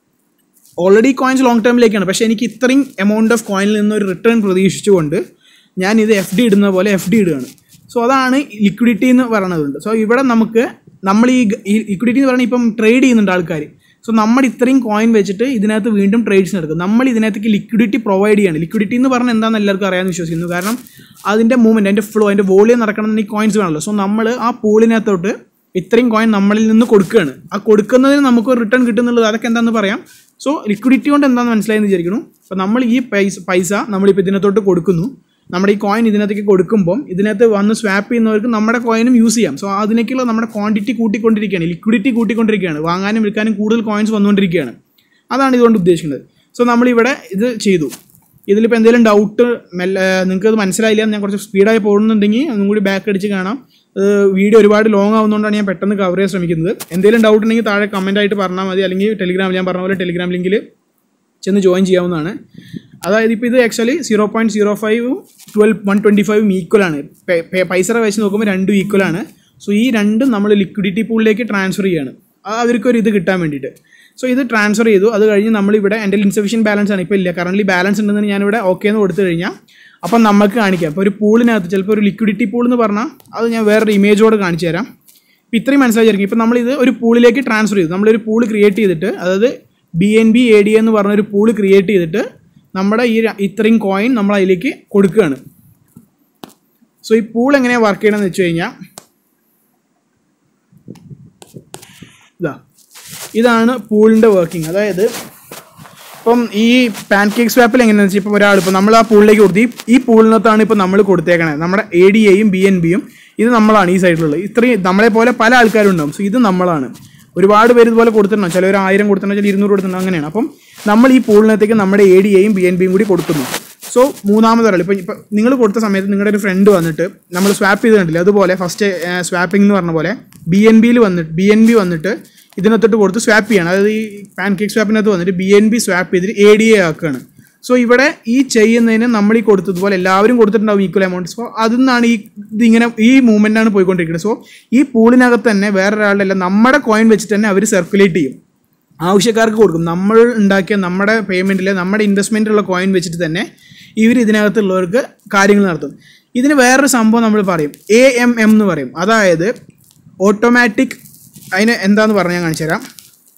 ഓൾറെഡി കോയിൻസ് ലോങ് ടേമിലേക്കാണ് പക്ഷേ എനിക്ക് ഇത്രയും എമൗണ്ട് ഓഫ് കോയിനിൽ നിന്ന് ഒരു റിട്ടേൺ പ്രതീക്ഷിച്ചുകൊണ്ട് ഞാൻ ഇത് എഫ് ഡി ഇടുന്ന പോലെ എഫ് ഡി ഇടുകയാണ് സോ അതാണ് ലിക്വിഡിറ്റി എന്ന് പറയുന്നതുണ്ട് സോ ഇവിടെ നമുക്ക് നമ്മൾ ഈ ഈ ലിക്വിഡിറ്റി എന്ന് പറഞ്ഞാൽ ഇപ്പം ട്രേഡ് ചെയ്യുന്നുണ്ട് ആൾക്കാർ സോ നമ്മൾ ഇത്രയും കോയിൻ വെച്ചിട്ട് ഇതിനകത്ത് വീണ്ടും ട്രേഡ്സ് നടക്കും നമ്മൾ ഇതിനകത്തേക്ക് ലിക്വിഡിറ്റി പ്രൊവൈഡ് ചെയ്യാണ് ലിക്വിഡിറ്റി എന്ന് പറഞ്ഞാൽ എന്താണെന്ന് എല്ലാവർക്കും അറിയാമെന്ന് വിശ്വസിക്കുന്നു കാരണം അതിൻ്റെ മൂവ്മെൻറ്റ് അതിൻ്റെ ഫ്ലോ അതിൻ്റെ വോളിയം നടക്കണമെന്ന് ഈ കോയിൻസ് വേണമല്ലോ സോ നമ്മൾ ആ പൂളിനകത്തോട്ട് ഇത്രയും കോയിൻ നമ്മളിൽ നിന്ന് കൊടുക്കുകയാണ് ആ കൊടുക്കുന്നതിന് നമുക്ക് ഒരു റിട്ടേൺ കിട്ടുന്നുള്ളത് അതൊക്കെ എന്താണെന്ന് പറയാം സോ ലിക്വിഡിറ്റി കൊണ്ട് എന്താണെന്ന് മനസ്സിലായെന്ന് വിചാരിക്കുന്നു അപ്പോൾ നമ്മൾ ഈ പൈസ പൈസ നമ്മളിപ്പോൾ ഇതിനകത്തോട്ട് കൊടുക്കുന്നു നമ്മുടെ ഈ കോയിൻ ഇതിനകത്തേക്ക് കൊടുക്കുമ്പം ഇതിനകത്ത് വന്ന് സ്വാപ്പ് ചെയ്യുന്നവർക്ക് നമ്മുടെ കോയിനും യൂസ് ചെയ്യാം സോ അതിനേക്കുള്ള നമ്മുടെ ക്വാണ്ടിറ്റി കൂട്ടിക്കൊണ്ടിരിക്കുകയാണ് ലിക്വിഡിറ്റി കൂട്ടിക്കൊണ്ടിരിക്കുകയാണ് വാങ്ങാനും വിൽക്കാനും കൂടുതൽ കോയിൻസ് വന്നുകൊണ്ടിരിക്കുകയാണ് അതാണ് ഇതുകൊണ്ട് ഉദ്ദേശിക്കുന്നത് സോ നമ്മളിവിടെ ഇത് ചെയ്തു ഇതിലിപ്പോൾ എന്തെങ്കിലും ഡൗട്ട് മെല്ലെ നിങ്ങൾക്ക് അത് മനസ്സിലായില്ല എന്ന് ഞാൻ കുറച്ച് സ്പീഡായി പോകുന്നുണ്ടെങ്കിൽ ഒന്നും കൂടി ബാക്ക് അടിച്ച് കാണാം വീഡിയോ ഒരുപാട് ലോങ് ആവുന്നതുകൊണ്ടാണ് ഞാൻ പെട്ടെന്ന് കവർ ചെയ്യാൻ ശ്രമിക്കുന്നത് എന്തെങ്കിലും ഡൗട്ട് ഉണ്ടെങ്കിൽ താഴെ കമൻ്റ് ആയിട്ട് പറഞ്ഞാൽ മതി അല്ലെങ്കിൽ ടെലിഗ്രാമിൽ ഞാൻ പറഞ്ഞ പോലെ ടെലിഗ്രാം ലിങ്കിൽ ചെന്ന് ജോയിൻ ചെയ്യാവുന്നതാണ് അതായത് ഇപ്പോൾ ഇത് ആക്ച്വലി സീറോ പോയിൻറ്റ് സീറോ ഫൈവും ട്വൽവ് വൺ ട്വൻറ്റി ഫൈവും ഈക്വലാണ് പൈസയുടെ വെച്ച് നോക്കുമ്പോൾ രണ്ടും ഈക്വലാണ് സോ ഈ രണ്ടും നമ്മൾ ലിക്വിഡിറ്റി പൂളിലേക്ക് ട്രാൻസ്ഫർ ചെയ്യാണ് അത് അവർക്കൊരു ഇത് കിട്ടാൻ വേണ്ടിയിട്ട് സോ ഇത് ട്രാൻസ്ഫർ ചെയ്തു അത് കഴിഞ്ഞ് നമ്മളിവിടെ എൻ്റെ ഇൻസഫിഷ്യൻ ബാലൻസ് ആണ് ഇപ്പോൾ ഇല്ല കറൻറ്റ്ലി ബാലൻസ് ഉണ്ടെന്ന് ഞാനിവിടെ ഓക്കെ എന്ന് കൊടുത്തു കഴിഞ്ഞാൽ അപ്പം നമുക്ക് കാണിക്കാം ഇപ്പോൾ ഒരു പൂളിനകത്ത് ചിലപ്പോൾ ഒരു ലിക്വിഡിറ്റി പൂൾ എന്ന് പറഞ്ഞാൽ അത് ഞാൻ വേറൊരു ഇമേജോട് കാണിച്ചു തരാം ഇപ്പോൾ ഇത്രയും മനസ്സിലായിരിക്കും ഇപ്പോൾ നമ്മളിത് ഒരു പൂളിലേക്ക് ട്രാൻസ്ഫർ ചെയ്തു നമ്മളൊരു പൂൾ ക്രിയേറ്റ് ചെയ്തിട്ട് അതായത് B N B A D എന്ന് പറഞ്ഞൊരു പൂൾ ക്രിയേറ്റ് ചെയ്തിട്ട് നമ്മുടെ ഈ ര- ഇത്രയും കോയിൻ നമ്മൾ അതിലേക്ക് കൊടുക്കുകയാണ് സോ ഈ പൂൾ എങ്ങനെയാണ് വർക്ക് ചെയ്യണമെന്ന് വെച്ച് കഴിഞ്ഞാൽ ഇതാ ഇതാണ് പൂളിൻ്റെ വർക്കിംഗ് അതായത് ഇപ്പം ഈ പാൻ കേക്ക് സ്വാപ്പിൽ എങ്ങനെയാണെന്ന് വെച്ചാൽ ഇപ്പോൾ ഒരാൾ ഇപ്പോൾ നമ്മൾ ആ പൂളിലേക്ക് കൊടുത്ത് ഈ- ഈ പൂളിനകത്താണ് ഇപ്പോൾ നമ്മൾ കൊടുത്തേക്കണത് നമ്മുടെ എ ഡി എയും ബി എൻ ബിയും ഇത് നമ്മളാണ് ഈ സൈഡിലുള്ളത് ഇത്രയും നമ്മളെ പോലെ പല ആൾക്കാരും ഉണ്ടാവും സോ ഇത് നമ്മളാണ് ഒരുപാട് പേര് ഇതുപോലെ കൊടുത്തിട്ടുണ്ടാവും ചിലർ ആയിരം കൊടുത്തിട്ടുണ്ടോ ചില ഇരുന്നൂറ് കൊടുത്തിട്ടുണ്ടോ അങ്ങനെയാണ് അപ്പം നമ്മൾ ഈ പൂളിനകത്തേക്ക് നമ്മുടെ എ ഡി എയും ബി എൻ ബിയും കൂടി കൊടുക്കുന്നു സോ മൂന്നാമത് ഒരാൾ ഇപ്പോൾ ഇപ്പോൾ നിങ്ങൾ കൊടുത്ത സമയത്ത് നിങ്ങളുടെ ഒരു ഫ്രണ്ട് വന്നിട്ട് നമ്മൾ സ്വാപ്പ് ചെയ്ത് കണ്ടില്ല അതുപോലെ ഫസ്റ്റ് സ്വാപ്പിംഗ് എന്ന് പറഞ്ഞ പോലെ ബി എൻ ബിയിൽ വന്നിട്ട് ബി എൻ ബി വന്നിട്ട് ഇതിനകത്തോട്ട് കൊടുത്ത് സ്വാപ്പ് ചെയ്യണം അതായത് ഈ പാൻ കേക്ക് സ്വാപ്പിനകത്ത് വന്നിട്ട് ബി എൻ ബി സ്വാപ്പ് ചെയ്തിട്ട് എ ഡി എ ആക്കുകയാണ് സോ ഇവിടെ ഈ ചെയ്യുന്നതിന് നമ്മൾ ഈ കൊടുത്തതുപോലെ എല്ലാവരും കൊടുത്തിട്ടുണ്ടാവും ഈക്വൽ എമൗണ്ട് സോ അതിൽ നിന്നാണ് ഈ ഇതിങ്ങനെ ഈ മൂവ്മെൻ്റാണ് പോയിക്കൊണ്ടിരിക്കുന്നത് സോ ഈ പൂളിനകത്ത് തന്നെ വേറൊരാളുടെ അല്ല നമ്മുടെ കോയിൻ വെച്ചിട്ട് തന്നെ അവർ സർക്കുലേറ്റ് ചെയ്യും ആവശ്യക്കാർക്ക് കൊടുക്കും നമ്മൾ ഉണ്ടാക്കിയ നമ്മുടെ പേയ്മെൻറ്റിൽ നമ്മുടെ ഇൻവെസ്റ്റ്മെൻറ്റിലുള്ള കോയിൻ വെച്ചിട്ട് തന്നെ ഇവർ ഇതിനകത്തുള്ളവർക്ക് കാര്യങ്ങൾ നടത്തും ഇതിന് വേറൊരു സംഭവം നമ്മൾ പറയും എ എം എം എന്ന് പറയും അതായത് ഓട്ടോമാറ്റിക് അതിന് എന്താന്ന് പറഞ്ഞ് ഞാൻ കാണിച്ചു തരാം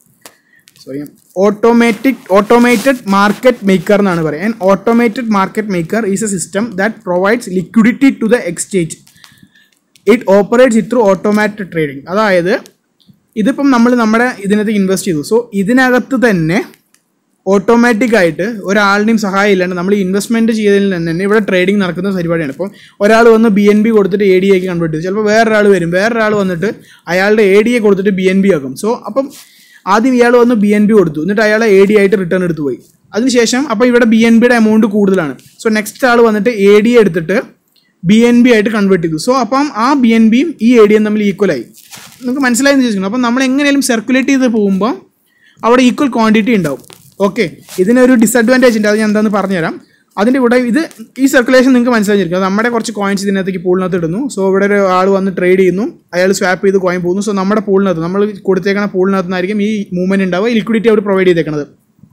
sorry automatic automated market maker എന്നാണ് പറയുക automated market maker is a system that provides liquidity to the exchange it operates it through automatic trading അതായത് ഇതിപ്പം നമ്മൾ നമ്മുടെ ഇതിനകത്ത് ഇൻവെസ്റ്റ് ചെയ്തു സോ ഇതിനകത്ത് തന്നെ ഓട്ടോമാറ്റിക് ആയിട്ട് ഒരാളുടെയും സഹായം ഇല്ലാണ്ട് നമ്മൾ ഇൻവെസ്റ്റ്മെൻറ്റ് ചെയ്തതിൽ നിന്ന് തന്നെ ഇവിടെ ട്രേഡിംഗ് നടക്കുന്ന പരിപാടിയാണ് ഇപ്പോൾ ഒരാൾ വന്ന് ബി എൻ ബി കൊടുത്തിട്ട് എ ഡി എക്ക് കൺവേർട്ട് ചെയ്തു ചിലപ്പോൾ വേറൊരാൾ വരും വേറൊരാൾ വന്നിട്ട് അയാളുടെ എ ഡി എ കൊടുത്തിട്ട് ബി എൻ ബി ആക്കും സോ അപ്പം ആദ്യം ഇയാൾ വന്ന് ബി എൻ ബി കൊടുത്തു എന്നിട്ട് അയാളെ എ ഡി ആയിട്ട് റിട്ടേൺ എടുത്തു പോയി അതിനുശേഷം അപ്പോൾ ഇവിടെ ബി എൻ ബിയുടെ എമൗണ്ട് കൂടുതലാണ് സോ നെക്സ്റ്റ് ആൾ വന്നിട്ട് എ ഡി എടുത്തിട്ട് ബി എൻ ബി ആയിട്ട് കൺവേർട്ട് ചെയ്തു സോ അപ്പം ആ ബി എൻ ബിയും ഈ എ ഡിയും തമ്മിൽ ഈക്വലായി നിങ്ങൾക്ക് മനസ്സിലായെന്ന് ചോദിക്കുന്നു അപ്പം നമ്മൾ എങ്ങനെയാലും സർക്കുലേറ്റ് ചെയ്ത് പോകുമ്പോൾ അവിടെ ഈക്വൽ ക്വാണ്ടിറ്റി ഉണ്ടാവും ഓക്കെ ഇതിനൊരു ഡിസഡ്വാൻറ്റേജ് ഉണ്ട് അത് ഞാൻ എന്താണെന്ന് പറഞ്ഞുതരാം അതിൻ്റെ കൂടെ ഇത് ഈ സർക്കുലേഷൻ നിങ്ങൾക്ക് മനസ്സിലായിരിക്കും അത് നമ്മുടെ കുറച്ച് കോയിൻസ് ഇതിനകത്തേക്ക് പൂളിനകത്ത് ഇടുന്നു സോ ഇവിടെ ഒരു ആൾ വന്ന് ട്രേഡ് ചെയ്യുന്നു അയാൾ സ്വാപ്പ് ചെയ്ത് കോയിൻ പോകുന്നു സോ നമ്മുടെ പൂളിനകത്ത് നമ്മൾ കൊടുത്തേക്കണ പൂളിനകത്ത് നിന്നായിരിക്കും ഈ മൂവ്മെൻറ്റ് ഉണ്ടാവുക ലിക്വിഡിറ്റി അവർ പ്രൊവൈഡ് ചെയ്തേക്കുന്നത്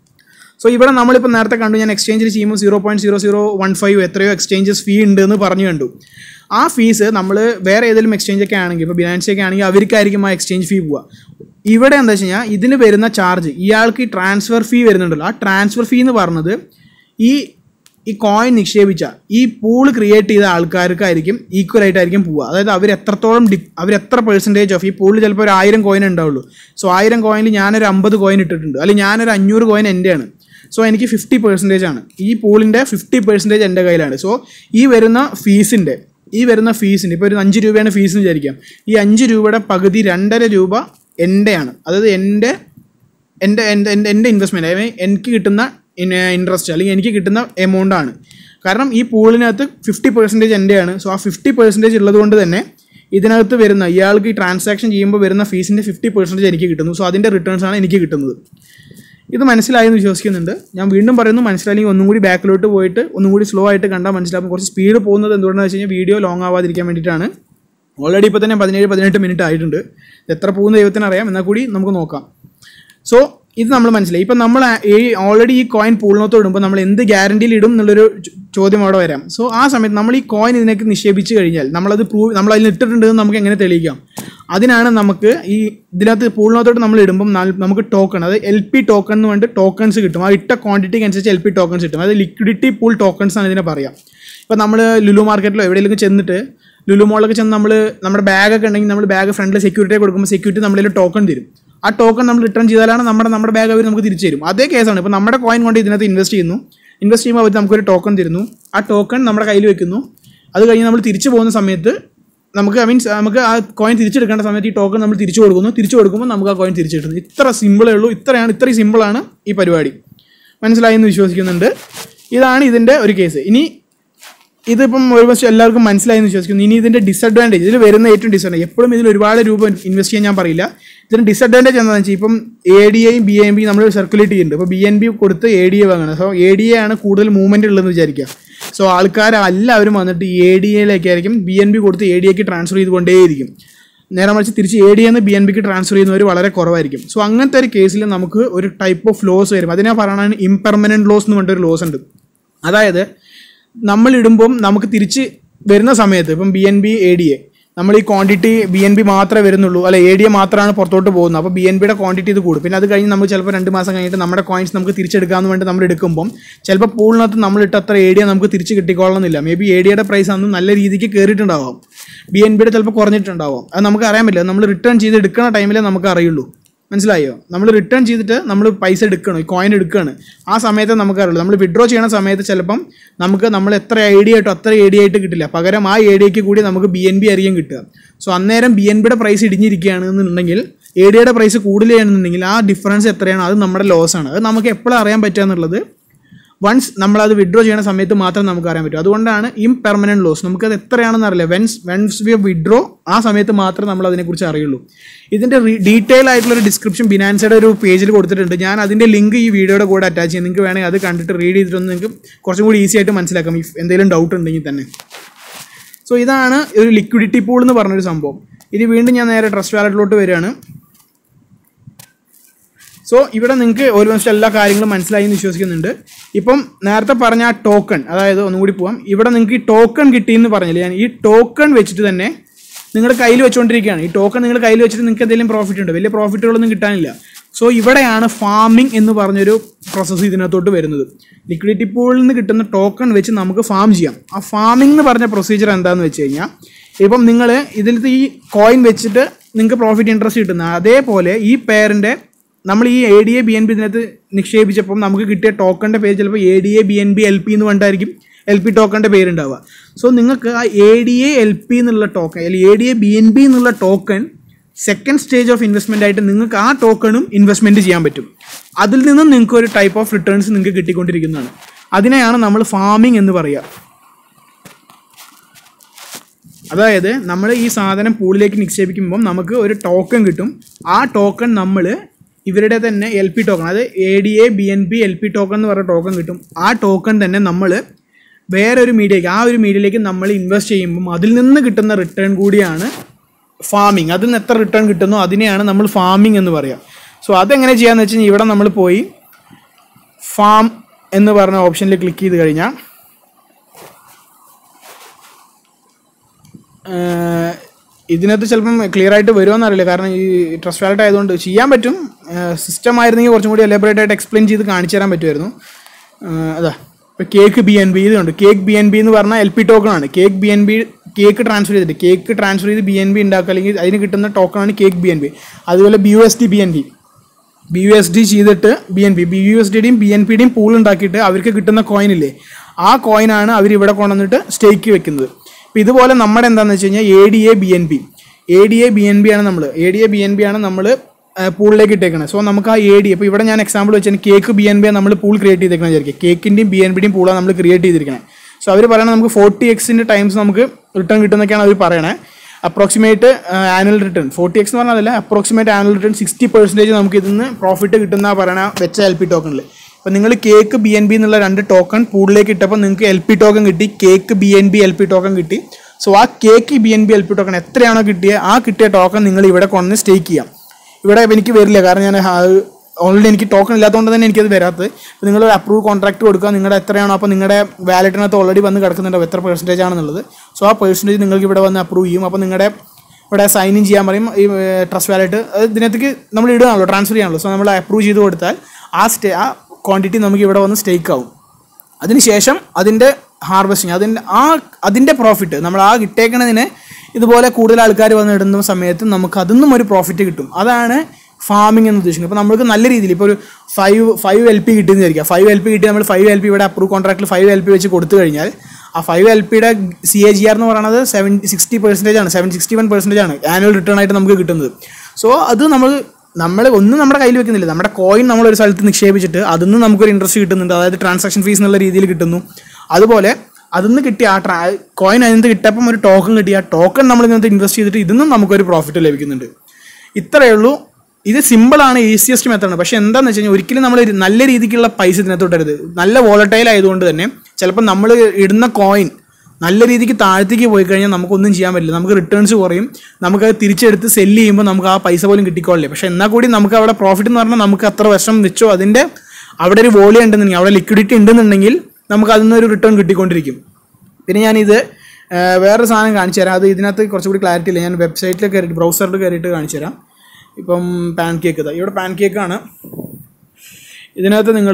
സോ ഇവിടെ നമ്മളിപ്പോൾ നേരത്തെ കണ്ടു ഞാൻ എക്സ്ചേഞ്ചിൽ ചെയ്യുമ്പോൾ zero point zero zero one five എത്രയോ എക്സ്ചേഞ്ചസ് ഫീ ഉണ്ട് എന്ന് പറഞ്ഞു കണ്ടു ആ ഫീസ് നമ്മൾ വേറെ ഏതെങ്കിലും എക്സ്ചേഞ്ച് ഒക്കെ ആണെങ്കിൽ ഇപ്പോൾ ബിനാൻസി ഒക്കെ ആണെങ്കിൽ അവർക്കായിരിക്കും ആ എക്സ്ചേഞ്ച് ഫീ പോവുക ഇവിടെ എന്താ വെച്ച് കഴിഞ്ഞാൽ ഇതിന് വരുന്ന ചാർജ് ഇയാൾക്ക് ഈ ട്രാൻസ്ഫർ ഫീ വരുന്നുണ്ടല്ലോ ആ ട്രാൻസ്ഫർ ഫീ എന്ന് പറഞ്ഞത് ഈ ഈ കോയിൻ നിക്ഷേപിച്ച ഈ പൂൾ ക്രിയേറ്റ് ചെയ്ത ആൾക്കാർക്കായിരിക്കും ഈക്വൽ ആയിട്ടായിരിക്കും പോവുക അതായത് അവർ എത്രത്തോളം ഡി അവർ എത്ര പെർസെൻറ്റേജ് ഓഫ് ഈ പൂളിൽ ചിലപ്പോൾ ഒരു ആയിരം കോയിൻ ഉണ്ടാവുള്ളൂ സോ ആയിരം കോയിനിൽ ഞാനൊരു അമ്പത് കോയിൻ ഇട്ടിട്ടുണ്ട് അല്ലെങ്കിൽ ഞാനൊരു അഞ്ഞൂറ് കോയിൻ എൻ്റെയാണ് സോ എനിക്ക് ഫിഫ്റ്റി പെർസെൻറ്റേജ് ആണ് ഈ പൂളിൻ്റെ ഫിഫ്റ്റി പെർസെൻറ്റേജ് എൻ്റെ കയ്യിലാണ് സോ ഈ വരുന്ന ഫീസിൻ്റെ ഈ വരുന്ന ഫീസിൻ്റെ ഇപ്പോൾ ഒരു അഞ്ച് രൂപയാണ് ഫീസ് എന്ന് വിചാരിക്കാം ഈ അഞ്ച് രൂപയുടെ പകുതി രണ്ടര രൂപ എൻ്റെയാണ് അതായത് എൻ്റെ എൻ്റെ എൻ്റെ എൻ്റെ എൻ്റെ ഇൻവെസ്റ്റ്മെൻറ്റ് അതായത് എനിക്ക് കിട്ടുന്ന ഇൻട്രസ്റ്റ് അല്ലെങ്കിൽ എനിക്ക് കിട്ടുന്ന എമൗണ്ട് ആണ് കാരണം ഈ പൂളിനകത്ത് ഫിഫ്റ്റി പെർസെൻറ്റേജ് എൻ്റെയാണ് സോ ആ ഫിഫ്റ്റി പെർസെൻറ്റേജ് ഉള്ളത് കൊണ്ട് തന്നെ ഇതിനകത്ത് വരുന്ന ഇയാൾക്ക് ഈ ട്രാൻസാക്ഷൻ ചെയ്യുമ്പോൾ വരുന്ന ഫീസിൻ്റെ ഫിഫ്റ്റി പെർസെൻറ്റേജ് എനിക്ക് കിട്ടുന്നു സോ അതിൻ്റെ റിട്ടേൺസ് ആണ് എനിക്ക് കിട്ടുന്നത് ഇത് മനസ്സിലായെന്ന് വിശ്വസിക്കുന്നുണ്ട് ഞാൻ വീണ്ടും പറയുന്നു മനസ്സിലായില്ലെങ്കിൽ ഒന്നും കൂടി ബാക്കിലോട്ട് പോയിട്ട് ഒന്നും കൂടി സ്ലോ ആയിട്ട് കണ്ടാൽ മനസ്സിലാകും കുറച്ച് സ്പീഡ് പോകുന്നത് എന്തുകൊണ്ടാണെന്ന് വെച്ച് കഴിഞ്ഞാൽ വീഡിയോ ലോങ് ആവാതിരിക്കാൻ വേണ്ടിയിട്ടാണ് ഓൾറെഡി ഇപ്പോൾ തന്നെ പതിനേഴ് പതിനെട്ട് മിനിറ്റ് ആയിട്ടുണ്ട് ഇത് എത്ര പോകുന്ന ദൈവത്തിന് അറിയാം എന്നാൽ കൂടി നമുക്ക് നോക്കാം സോ ഇത് നമ്മൾ മനസ്സിലായി ഇപ്പം നമ്മൾ ഈ ഓൾറെഡി ഈ കോയിൻ പൂളിനകത്ത് ഇടുമ്പോൾ നമ്മൾ എന്ത് ഗ്യാരണ്ടിയിൽ ഇടും എന്നുള്ളൊരു ചോ- ചോദ്യം അവിടെ വരാം സോ ആ സമയത്ത് നമ്മൾ ഈ കോയിൻ ഇതിനേക്ക് നിക്ഷേപിച്ച് കഴിഞ്ഞാൽ നമ്മളത് പ്രൂവ് നമ്മൾ അതിൽ ഇട്ടിട്ടുണ്ടെന്ന് നമുക്ക് എങ്ങനെ തെളിയിക്കാം അതിനാണ് നമുക്ക് ഈ ഇതിനകത്ത് പൂളിനകത്തോട്ട് നമ്മൾ ഇടുമ്പം നാൽ- നമുക്ക് ടോക്കൺ അത് എൽ പി ടോക്കൺ എന്ന് പറഞ്ഞിട്ട് ടോക്കൺസ് കിട്ടും ആ ഇട്ട ക്വാണ്ടിറ്റിക്ക് അനുസരിച്ച് എൽ പി ടോക്കൺസ് കിട്ടും അത് ലിക്വിഡിറ്റി പൂൾ ടോക്കൺസ് ആണ് ഇതിനെ പറയാം ഇപ്പം നമ്മൾ ലുലു മാർക്കറ്റിലോ എവിടെയെങ്കിലും ചെന്നിട്ട് ലുലു മോളിലൊക്കെ ചെന്ന് നമ്മൾ നമ്മുടെ ബാഗൊക്കെ ഉണ്ടെങ്കിൽ നമ്മൾ ബാഗ് ഫ്രണ്ടിൽ സെക്യൂരിറ്റി കൊടുക്കുമ്പോൾ സെക്യൂരിറ്റി നമ്മളിൽ ടോക്കൺ തരും ആ ടോക്കൺ നമ്മൾ റിട്ടേൺ ചെയ്താലാണ് നമ്മുടെ നമ്മുടെ ബാഗ് അവർ നമുക്ക് തിരിച്ചു തരും അതേ കേസാണ് ഇപ്പോൾ നമ്മുടെ കോയിൻ കൊണ്ട് ഇതിനകത്ത് ഇൻവെസ്റ്റ് ചെയ്യുന്നു ഇൻവെസ്റ്റ് ചെയ്യുമ്പോൾ അവർ നമുക്കൊരു ടോക്കൺ തരുന്നു ആ ടോക്കൺ നമ്മുടെ കയ്യിൽ വെക്കുന്നു അത് കഴിഞ്ഞ് നമ്മൾ തിരിച്ചു പോകുന്ന സമയത്ത് നമുക്ക് ഐ മീൻസ് നമുക്ക് ആ കോയിൻ തിരിച്ചെടുക്കേണ്ട സമയത്ത് ഈ ടോക്കൺ നമ്മൾ തിരിച്ചു കൊടുക്കുന്നു തിരിച്ചു കൊടുക്കുമ്പോൾ നമുക്ക് ആ കോയിൻ തിരിച്ചു കിട്ടുന്നു ഇത്ര സിമ്പിളേ ഉള്ളൂ ഇത്രയാണ് ഇത്രയും സിമ്പിളാണ് ഈ പരിപാടി മനസ്സിലായി എന്ന് വിശ്വസിക്കുന്നുണ്ട് ഇതാണ് ഇതിൻ്റെ ഒരു കേസ് ഇനി ഇതിപ്പം ഒരുപക്ഷെ എല്ലാവർക്കും മനസ്സിലായി എന്ന് വിശ്വസിക്കുന്നു ഇനി ഇതിൻ്റെ ഡിസഡ്വാൻറ്റേജ് ഇതിൽ വരുന്ന ഏറ്റവും ഡിസഡ്വാൻറ്റേജ് എപ്പോഴും ഇതിൽ ഒരുപാട് രൂപ ഇൻവെസ്റ്റ് ചെയ്യാൻ ഞാൻ പറയില്ല ഇതിന് ഡിസഡ്വാൻറ്റേജ് എന്താണെന്ന് വെച്ചാൽ ഇപ്പം എ ഡി എയും ബി എം ബി നമ്മൾ സർക്കുലേറ്റ് ചെയ്യുന്നുണ്ട് അപ്പോൾ ബി എൻ ബി കൊടുത്ത് എ ഡി എ വാങ്ങണം സോ എ ഡി എ ആണ് കൂടുതൽ മൂവ്മെൻറ്റ് ഉള്ളതെന്ന് വിചാരിക്കുക സോ ആൾക്കാർ എല്ലാവരും വന്നിട്ട് എ ഡി എയിലേക്കായിരിക്കും ബി എൻ ബി കൊടുത്ത് എ ഡി എക്ക് ട്രാൻസ്ഫർ ചെയ്തുകൊണ്ടേയിരിക്കും നേരെ മറിച്ച് തിരിച്ച് എ ഡി എന്ന് ബി എൻ ബിക്ക് ട്രാൻസ്ഫർ ചെയ്യുന്നവർ വളരെ കുറവായിരിക്കും സോ അങ്ങനത്തെ ഒരു കേസിൽ നമുക്ക് ഒരു ടൈപ്പ് ഓഫ് ലോസ് വരും അതിനെ പറയുന്നത് ഇംപെർമനൻറ്റ് ലോസ് എന്ന് പറഞ്ഞിട്ടൊരു ലോസ് ഉണ്ട് അതായത് നമ്മൾ ഇടുമ്പം നമുക്ക് തിരിച്ച് വരുന്ന സമയത്ത് ഇപ്പം B N B A D A നമ്മൾ ഈ ക്വാണ്ടിറ്റി ബി എൻ ബി മാത്രമേ വരുന്നുള്ളൂ അല്ല എ ഡി എ മാത്രമാണ് പുറത്തോട്ട് പോകുന്നത് അപ്പോൾ ബി എൻ ബിയുടെ ക്വാണ്ടിറ്റി ഇത് കൂടും പിന്നെ അത് കഴിഞ്ഞ് നമ്മൾ ചിലപ്പോൾ രണ്ട് മാസം കഴിഞ്ഞിട്ട് നമ്മുടെ കോയിൻസ് നമുക്ക് തിരിച്ചെടുക്കാമെന്ന് വേണ്ടി നമ്മൾ എടുക്കുമ്പം ചിലപ്പോൾ പൂളിനകത്ത് നമ്മൾ ഇട്ട അത്ര എ ഡി എ നമുക്ക് തിരിച്ച് കിട്ടിക്കൊള്ളണമെന്നില്ല മേ ബി എ ഡിയുടെ പ്രൈസ് അന്ന് നല്ല രീതിക്ക് കയറിയിട്ടുണ്ടാവും ബി എൻ ബിയുടെ ചിലപ്പോൾ കുറഞ്ഞിട്ടുണ്ടാവും അത് നമുക്ക് അറിയാൻ പറ്റില്ല നമ്മൾ റിട്ടേൺ ചെയ്ത് എടുക്കുന്ന ടൈമിലേ നമുക്ക് അറിയുള്ളൂ മനസ്സിലായോ നമ്മൾ റിട്ടേൺ ചെയ്തിട്ട് നമ്മൾ പൈസ എടുക്കണം ഈ കോയിൻ എടുക്കുകയാണ് ആ സമയത്ത് നമുക്ക് അറിയുള്ളൂ നമ്മൾ വിഡ്രോ ചെയ്യണ സമയത്ത് ചിലപ്പം നമുക്ക് നമ്മൾ എത്ര ഐ ഡി ആയിട്ടോ അത്ര ഐ ഡി ആയിട്ട് കിട്ടില്ല പകരം ആ ഐ ഡിക്ക് കൂടി നമുക്ക് ബി എൻ ബി ആയിരിക്കും കിട്ടുക സോ അന്നേരം ബി എൻ ബിയുടെ പ്രൈസ് ഇടിഞ്ഞിരിക്കുകയാണ് എന്നുണ്ടെങ്കിൽ എ ഡിയുടെ പ്രൈസ് കൂടുതലാണെന്നുണ്ടെങ്കിൽ ആ ഡിഫറൻസ് എത്രയാണ് അത് നമ്മുടെ ലോസ് ആണ് അത് നമുക്ക് എപ്പോഴും അറിയാൻ പറ്റുക എന്നുള്ളത് വൺസ് നമ്മളത് വിഡ്രോ ചെയ്യുന്ന സമയത്ത് മാത്രം നമുക്ക് അറിയാൻ പറ്റും അതുകൊണ്ടാണ് ഇംപെർമനൻറ്റ് ലോസ് നമുക്കത് എത്രയാണെന്ന് അറിയില്ല വെൻസ് വെൻസ് വി വിഡ്രോ ആ സമയത്ത് മാത്രമേ നമ്മൾ അതിനെക്കുറിച്ച് അറിയുള്ളൂ ഇതിൻ്റെ ഡീറ്റെയിൽ ആയിട്ടുള്ള ഒരു ഡിസ്ക്രിപ്ഷൻ ബിനാൻസയുടെ ഒരു പേജിൽ കൊടുത്തിട്ടുണ്ട് ഞാൻ അതിൻ്റെ ലിങ്ക് ഈ വീഡിയോയുടെ കൂടെ അറ്റാച്ച് ചെയ്യാം നിങ്ങൾക്ക് വേണമെങ്കിൽ അത് കണ്ടിട്ട് റീഡ് ചെയ്തിട്ടൊന്ന് നിങ്ങൾക്ക് കുറച്ചും കൂടി ഈസി ആയിട്ട് മനസ്സിലാക്കാം ഇഫ് എന്തെങ്കിലും ഡൗട്ട് ഉണ്ടെങ്കിൽ തന്നെ സോ ഇതാണ് ഒരു ലിക്വിഡിറ്റി പൂൾ എന്ന് പറഞ്ഞൊരു സംഭവം ഇനി വീണ്ടും ഞാൻ നേരെ ട്രസ്റ്റ് വാലറ്റിലോട്ട് വരികയാണ് സോ ഇവിടെ നിങ്ങൾക്ക് ഓൾമോസ്റ്റ് എല്ലാ കാര്യങ്ങളും മനസ്സിലായി എന്ന് വിശ്വസിക്കുന്നുണ്ട് ഇപ്പം നേരത്തെ പറഞ്ഞ ആ ടോക്കൺ അതായത് ഒന്നും കൂടി പോവാം ഇവിടെ നിങ്ങൾക്ക് ഈ ടോക്കൺ കിട്ടിയെന്ന് പറഞ്ഞില്ലേ ഞാൻ ഈ ടോക്കൺ വെച്ചിട്ട് തന്നെ നിങ്ങളുടെ കയ്യിൽ വെച്ചുകൊണ്ടിരിക്കുകയാണ് ഈ ടോക്കൺ നിങ്ങൾ കയ്യിൽ വെച്ചിട്ട് നിങ്ങൾക്ക് എന്തെങ്കിലും പ്രോഫിറ്റ് ഉണ്ട് വലിയ പ്രോഫിറ്റുകളൊന്നും കിട്ടാനില്ല സോ ഇവിടെയാണ് ഫാമിംഗ് എന്ന് പറഞ്ഞൊരു പ്രോസസ്സ് ഇതിനകത്തോട്ട് വരുന്നത് ലിക്വിഡിറ്റി പൂളിൽ നിന്ന് കിട്ടുന്ന ടോക്കൺ വെച്ച് നമുക്ക് ഫാം ചെയ്യാം ആ ഫാമിംഗ് എന്ന് പറഞ്ഞ പ്രൊസീജിയർ എന്താണെന്ന് വെച്ച് കഴിഞ്ഞാൽ ഇപ്പം നിങ്ങൾ ഇതിലത്തെ ഈ കോയിൻ വെച്ചിട്ട് നിങ്ങൾക്ക് പ്രോഫിറ്റ് ഇൻട്രസ്റ്റ് കിട്ടുന്ന അതേപോലെ ഈ പേരിൻ്റെ നമ്മൾ ഈ A D A B N B ഇതിനകത്ത് നിക്ഷേപിച്ചപ്പം നമുക്ക് കിട്ടിയ ടോക്കണിൻ്റെ പേര് ചിലപ്പോൾ A D A B N B L P എന്ന് പറഞ്ഞിട്ടായിരിക്കും എൽ പി ടോക്കണിൻ്റെ പേരുണ്ടാവുക സോ നിങ്ങൾക്ക് ആ A D A L P എന്നുള്ള ടോക്കൺ അല്ലെങ്കിൽ A D A B N B എന്നുള്ള token second stage of investment ആയിട്ട് നിങ്ങൾക്ക് ആ ടോക്കണും ഇൻവെസ്റ്റ്മെൻറ്റ് ചെയ്യാൻ പറ്റും അതിൽ നിന്നും നിങ്ങൾക്ക് ഒരു ടൈപ്പ് ഓഫ് റിട്ടേൺസ് നിങ്ങൾക്ക് കിട്ടിക്കൊണ്ടിരിക്കുന്നതാണ് അതിനെയാണ് നമ്മൾ ഫാമിംഗ് എന്ന് പറയുക അതായത് നമ്മൾ ഈ സാധനം പൂളിലേക്ക് നിക്ഷേപിക്കുമ്പം നമുക്ക് ഒരു ടോക്കൺ കിട്ടും ആ ടോക്കൺ നമ്മൾ ഇവരുടെ തന്നെ എൽ പി ടോക്കൺ അതായത് A D A B N P L P token എന്ന് പറഞ്ഞ ടോക്കൺ കിട്ടും ആ ടോക്കൺ തന്നെ നമ്മൾ വേറൊരു മീഡിയയ്ക്ക് ആ ഒരു മീഡിയയിലേക്ക് നമ്മൾ ഇൻവെസ്റ്റ് ചെയ്യുമ്പം അതിൽ നിന്ന് കിട്ടുന്ന റിട്ടേൺ കൂടിയാണ് ഫാമിംഗ് അതിൽ നിന്ന് എത്ര റിട്ടേൺ കിട്ടുന്നോ അതിനെയാണ് നമ്മൾ ഫാമിംഗ് എന്ന് പറയുക സോ അതെങ്ങനെ ചെയ്യാന്ന് വെച്ച് കഴിഞ്ഞാൽ ഇവിടെ നമ്മൾ പോയി ഫാം എന്ന് പറഞ്ഞ ഓപ്ഷനിൽ ക്ലിക്ക് ചെയ്ത് കഴിഞ്ഞാൽ ഏഹ് ഇതിനകത്ത് ചിലപ്പം ക്ലിയർ ആയിട്ട് വരുമോ അറിയില്ല കാരണം ഈ ട്രസ്റ്റ് വാലറ്റ് ആയതുകൊണ്ട് ചെയ്യാൻ പറ്റും സിസ്റ്റം ആയിരുന്നെങ്കിൽ കുറച്ചും കൂടി എലബറേറ്റ് ആയിട്ട് എക്സ്പ്ലെയിൻ ചെയ്ത് കാണിച്ചു തരാൻ പറ്റുമായിരുന്നു ഏഹ് അതാ ഇപ്പോൾ കേക്ക് ബി എൻ ബി ഇതുണ്ട് കേക്ക് ബി എൻ ബി എന്ന് പറഞ്ഞാൽ എൽ പി ടോക്കൺ ആണ് cake B N B cake transfer ചെയ്തിട്ട് കേക്ക് ട്രാൻസ്ഫർ ചെയ്ത് ബി എൻ ബി ഉണ്ടാക്കുക അല്ലെങ്കിൽ അതിന് കിട്ടുന്ന ടോക്കൺ ആണ് കേക്ക് ബി എൻ ബി അതുപോലെ B U S D B N B B U S D ചെയ്തിട്ട് B N P B U S ഡിയുടെയും ബി എൻ പിയുടെയും പൂൾ ഉണ്ടാക്കിയിട്ട് അവർക്ക് കിട്ടുന്ന കോയിൻ ഇല്ലേ ആ കോയിനാണ് അവർ ഇവിടെ കൊണ്ടുവന്നിട്ട് സ്റ്റേക്ക് വെക്കുന്നത് അപ്പോൾ ഇതുപോലെ നമ്മുടെ എന്താണെന്ന് വെച്ച് കഴിഞ്ഞാൽ A D A B N P A D A B N B ആണ് നമ്മൾ A D A B N B ആണ് നമ്മൾ പൂളിലേക്ക് ഇട്ടേക്കുന്നത് സോ നമുക്ക് ആ എ ഡി അപ്പോൾ ഇവിടെ ഞാൻ എക്സാമ്പിൾ വെച്ചാൽ കേക്ക് ബി എൻ ബി നമ്മൾ പൂൾ ക്രിയേറ്റ് ചെയ്തേക്കണം വിചാരിക്കുക കേക്കിൻ്റെയും ബി എൻ പിയുടെയും പൂളാണ് നമ്മൾ ക്രിയേറ്റ് ചെയ്തിരിക്കുന്നത് സോ അവർ പറയണത് നമുക്ക് ഫോർട്ടി എക്സിൻ്റെ ടൈംസ് നമുക്ക് റിട്ടേൺ കിട്ടുന്നൊക്കെയാണ് അവർ പറയണത് approximate annual return forty X എന്ന് പറഞ്ഞാൽ approximate annual return sixty percentage നമുക്ക് ഇതിൽ നിന്ന് പ്രോഫിറ്റ് കിട്ടുന്ന പറയണ വെച്ച എൽ പി ടോക്കണിൽ അപ്പോൾ നിങ്ങൾ കേക്ക് ബി എൻ ബി എന്നുള്ള രണ്ട് ടോക്കൺ പൂളിലേക്ക് ഇട്ടപ്പോൾ നിങ്ങൾക്ക് എൽ പി ടോക്കൺ കിട്ടി cake B N B L P token കിട്ടി സോ ആ cake B N B L P token എത്രയാണോ കിട്ടിയത് ആ കിട്ടിയ ടോക്കൺ നിങ്ങൾ ഇവിടെ കൊണ്ടുവന്ന് സ്റ്റേക്ക് ചെയ്യാം ഇവിടെ എനിക്ക് വരില്ല കാരണം ഞാൻ ഓൾറെഡി എനിക്ക് ടോക്കൺ ഇല്ലാത്തതുകൊണ്ട് തന്നെ എനിക്കത് വരാത്തത് അപ്പോൾ നിങ്ങൾ അപ്രൂവ് കോൺട്രാക്ട് കൊടുക്കുക നിങ്ങളുടെ എത്രയാണോ അപ്പോൾ നിങ്ങളുടെ വാലറ്റിനകത്ത് ഓൾറെഡി വന്ന് കിടക്കുന്നുണ്ട് എത്ര പെർസെൻറ്റേജ് ആണെന്നുള്ളത് സോ ആ പെർസെൻറ്റേജ് നിങ്ങൾക്ക് ഇവിടെ വന്ന് അപ്രൂവ് ചെയ്യും അപ്പോൾ നിങ്ങളുടെ ഇവിടെ സൈൻ ഇൻ ചെയ്യാൻ പറയും ഈ ട്രസ്റ്റ് വാലറ്റ് അത് ഇതിനകത്തേക്ക് നമ്മൾ ഇടുകയാണല്ലോ ട്രാൻസ്ഫർ ചെയ്യാണല്ലോ സോ നമ്മൾ അപ്രൂവ് ചെയ്ത് കൊടുത്താൽ ആ സ്റ്റേ ആ ക്വാണ്ടിറ്റി നമുക്ക് ഇവിടെ വന്ന് സ്റ്റേക്ക് ആവും അതിനുശേഷം അതിൻ്റെ ഹാർവെസ്റ്റിങ് അതിൻ്റെ ആ അതിൻ്റെ പ്രോഫിറ്റ് നമ്മൾ ആ കിട്ടേക്കണതിന് ഇതുപോലെ കൂടുതൽ ആൾക്കാർ വന്ന് ഇടുന്ന സമയത്ത് നമുക്ക് അതിന്നും ഒരു പ്രോഫിറ്റ് കിട്ടും അതാണ് ഫാമിംഗ് എന്ന് ഉദ്ദേശിക്കുന്നത് അപ്പോൾ നമുക്ക് നല്ല രീതിയിൽ ഇപ്പോൾ ഒരു ഫൈവ് ഫൈവ് എൽ പി കിട്ടിയെന്ന് വിചാരിക്കുക ഫൈവ് എൽ പി കിട്ടി നമ്മൾ ഫൈവ് എൽ പി ഇവിടെ അപ്രൂവ് കോൺട്രാക്റ്റിൽ ഫൈവ് എൽ പി വെച്ച് കൊടുത്തു കഴിഞ്ഞാൽ ആ ഫൈവ് എൽ പിയുടെ സി എ ജി ആർ എന്ന് പറയുന്നത് സെവൻ സിക്സ്റ്റി പെർസെൻറ്റേജ് ആണ് സെവൻ സിക്സ്റ്റി വൺ പെർസെൻറ്റേജ് ആണ് ആനുവൽ റിട്ടേൺ ആയിട്ട് നമുക്ക് കിട്ടുന്നത് സോ അത് നമ്മൾ നമ്മൾ ഒന്നും നമ്മുടെ കയ്യിൽ വെക്കുന്നില്ല നമ്മുടെ കോയിൻ നമ്മൾ ഒരു സ്ഥലത്ത് നിക്ഷേപിച്ചിട്ട് അതിൽ നിന്ന് നമുക്കൊരു ഇൻട്രസ്റ്റ് കിട്ടുന്നുണ്ട് അതായത് ട്രാൻസാക്ഷൻ ഫീസ് എന്നുള്ള രീതിയിൽ കിട്ടുന്നു അതുപോലെ അതിൽ നിന്ന് കിട്ടിയ ആ ട്രാ കോയിൻ അതിനകത്ത് കിട്ടിയപ്പം ഒരു ടോക്കൺ കിട്ടി ആ ടോക്കൺ നമ്മൾ ഇതിനകത്ത് ഇൻവെസ്റ്റ് ചെയ്തിട്ട് ഇതിൽ നിന്നും നമുക്കൊരു പ്രോഫിറ്റ് ലഭിക്കുന്നുണ്ട് ഇത്രയേ ഉള്ളൂ ഇത് സിമ്പിളാണ് ഈസിയസ്റ്റ് മെത്തേഡാണ് പക്ഷേ എന്താണെന്ന് വെച്ച് കഴിഞ്ഞാൽ ഒരിക്കലും നമ്മൾ ഒരു നല്ല രീതിക്കുള്ള പൈസ ഇതിനകത്ത് ഇടരുത് നല്ല വോളറ്റൈൽ ആയതുകൊണ്ട് തന്നെ ചിലപ്പോൾ നമ്മൾ ഇടുന്ന കോയിൻ നല്ല രീതിക്ക് താഴത്തേക്ക് പോയി കഴിഞ്ഞാൽ നമുക്കൊന്നും ചെയ്യാൻ പറ്റില്ല നമുക്ക് റിട്ടേൺസ് കുറയും നമുക്കത് തിരിച്ചെടുത്ത് സെല്ല് ചെയ്യുമ്പോൾ നമുക്ക് ആ പൈസ പോലും കിട്ടിക്കോളില്ലേ പക്ഷേ എന്നാൽ കൂടി നമുക്ക് അവിടെ പ്രോഫിറ്റ് എന്ന് പറഞ്ഞാൽ നമുക്ക് അത്ര വർഷം വെച്ചോ അതിൻ്റെ അവിടെ ഒരു വോളിയം ഉണ്ടെന്നുണ്ടെങ്കിൽ അവിടെ ലിക്വിഡിറ്റി ഉണ്ടെന്നുണ്ടെങ്കിൽ നമുക്ക് അതിൽ നിന്നൊരു റിട്ടേൺ കിട്ടിക്കൊണ്ടിരിക്കും പിന്നെ ഞാനിത് ആ, വേറൊരു സാധനം കാണിച്ചു തരാം അത് ഇതിനകത്ത് കുറച്ചുകൂടി ക്ലാരിറ്റി ഇല്ല ഞാൻ വെബ്സൈറ്റിൽ കയറിയിട്ട് ബ്രൗസറിൽ കയറിയിട്ട് കാണിച്ചു തരാം ഇപ്പം പാൻ കേക്ക് ഇതാ ഇവിടെ പാൻ കേക്കാണ് ഇതിനകത്ത് നിങ്ങൾ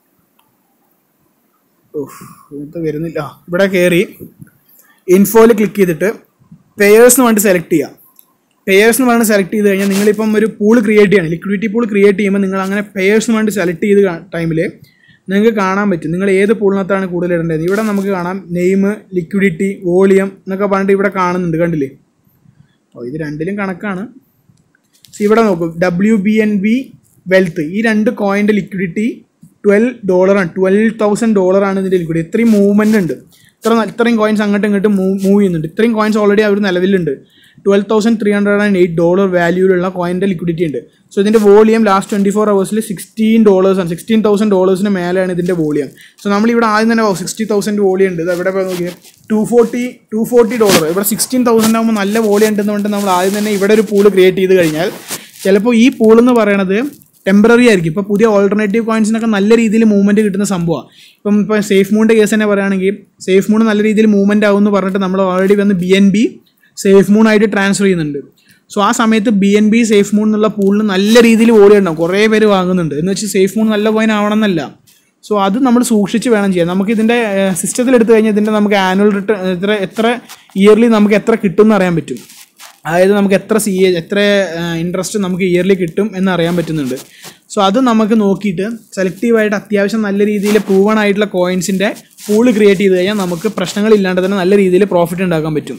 ഇതിനകത്ത് വരുന്നില്ല ആ, ഇവിടെ കയറി ഇൻഫോയിൽ ക്ലിക്ക് ചെയ്തിട്ട് പേയേഴ്സ് എന്ന് പറഞ്ഞിട്ട് സെലക്ട് ചെയ്യുക പേയേഴ്സ് എന്ന് പറഞ്ഞ് സെലക്ട് ചെയ്ത് കഴിഞ്ഞാൽ നിങ്ങളിപ്പം ഒരു പൂൾ ക്രിയേറ്റ് ചെയ്യണം ലിക്വിഡിറ്റി പൂൾ ക്രിയേറ്റ് ചെയ്യുമ്പോൾ നിങ്ങൾ അങ്ങനെ പേയേഴ്സ് എന്ന് പറഞ്ഞിട്ട് സെലക്ട് ചെയ്ത് ടൈമിൽ നിങ്ങൾക്ക് കാണാൻ പറ്റും നിങ്ങൾ ഏത് പൂളിനകത്താണ് കൂടുതൽ ഇടേണ്ടത് ഇവിടെ നമുക്ക് കാണാം നെയിം ലിക്വിഡിറ്റി വോളിയം എന്നൊക്കെ പറഞ്ഞിട്ട് ഇവിടെ കാണുന്നുണ്ട് കണ്ടില്ലേ അപ്പോൾ ഇത് രണ്ടിലും കണക്കാണ് So ഇവിടെ നോക്കൂ W B N B wealth ഈ രണ്ട് കോയിൻ്റെ ലിക്വിഡിറ്റി ട്വൽവ് ഡോളറാണ് ട്വൽവ് തൗസൻഡ് ഡോളറാണ് ഇതിൻ്റെ ലിക്വിഡ് ഇത്രയും മൂവ്മെൻ്റ് ഉണ്ട് ഇത്ര ന- ഇത്രയും കോയിൻസ് അങ്ങോട്ടും ഇങ്ങോട്ടും മൂവ് മൂവ് ചെയ്യുന്നുണ്ട് ഇത്രയും കോയിൻസ് ഓൾറെഡി അവർ നിലവിലുണ്ട് twelve thousand three hundred and eight dollar വാല്യൂലുള്ള കോയിൻ്റെ ലിക്വിഡിറ്റി ഉണ്ട് സോ ഇതിൻ്റെ വോളിയം ലാസ്റ്റ് ട്വൻറ്റി ഫോർ അവേഴ്സിൽ സിക്സ്റ്റീൻ ഡോളേഴ്സാണ് സിക്സ്റ്റീൻ തൗസൻഡ് ഡോളേഴ്സിന് മേലെയാണ് ഇതിൻ്റെ വോളിയം സോ നമ്മളിവിടെ ആദ്യം തന്നെ സിക്സ്റ്റി തൗസൻഡ് വോളിയം ഉണ്ട് ഇത് ഇവിടെ പോയി നോക്കിയാൽ two forty two forty dollar ഇവിടെ സിക്സ്റ്റീൻ തൗസൻഡ് ആകുമ്പോൾ നല്ല വോളിയം ഉണ്ടെന്നുകൊണ്ട് നമ്മൾ ആദ്യം തന്നെ ഇവിടെ ഒരു പൂള് ക്രിയേറ്റ് ചെയ്ത് കഴിഞ്ഞാൽ ചിലപ്പോൾ ഈ പൂൾ എന്ന് പറയണത് ടെമ്പററി ആയിരിക്കും ഇപ്പോൾ പുതിയ ഓൾട്ടർനേറ്റീവ് കോയിൻസിനൊക്കെ നല്ല രീതിയിൽ മൂവ്മെൻറ്റ് കിട്ടുന്ന സംഭവമാണ് ഇപ്പം ഇപ്പോൾ സേഫ് മൂണിൻ്റെ കേസ് തന്നെ പറയുകയാണെങ്കിൽ സേഫ് മൂൺ നല്ല രീതിയിൽ മൂവ്മെൻറ്റ് ആവും എന്ന് പറഞ്ഞിട്ട് നമ്മൾ ഓൾറെഡി വന്ന് B N B SafeMoon ആയിട്ട് ട്രാൻസ്ഫർ ചെയ്യുന്നുണ്ട് സോ ആ സമയത്ത് B N B SafeMoon എന്നുള്ള പൂളിന് നല്ല രീതിയിൽ ഓടി ഉണ്ടാവും കുറേ പേര് വാങ്ങുന്നുണ്ട് എന്ന് വെച്ചാൽ സേഫ് മൂൺ നല്ല കോയിൻ ആവണം എന്നല്ല സോ അത് നമ്മൾ സൂക്ഷിച്ച് വേണം ചെയ്യാൻ നമുക്ക് ഇതിൻ്റെ സിസ്റ്റത്തിൽ എടുത്തു കഴിഞ്ഞാൽ ഇതിൻ്റെ നമുക്ക് ആനുവൽ റിട്ടേൺ എത്ര എത്ര ഇയർലി നമുക്ക് എത്ര കിട്ടും എന്ന് അറിയാൻ പറ്റും അതായത് നമുക്ക് എത്ര സി എത്ര ഇൻട്രസ്റ്റ് നമുക്ക് ഇയർലി കിട്ടും എന്ന് അറിയാൻ പറ്റുന്നുണ്ട് സോ അത് നമുക്ക് നോക്കിയിട്ട് സെലക്റ്റീവായിട്ട് അത്യാവശ്യം നല്ല രീതിയിൽ പ്രൂവൺ ആയിട്ടുള്ള കോയിൻസിൻ്റെ പൂള് ക്രിയേറ്റ് ചെയ്ത് കഴിഞ്ഞാൽ നമുക്ക് പ്രശ്നങ്ങളില്ലാണ്ട് തന്നെ നല്ല രീതിയിൽ പ്രോഫിറ്റ് ഉണ്ടാക്കാൻ പറ്റും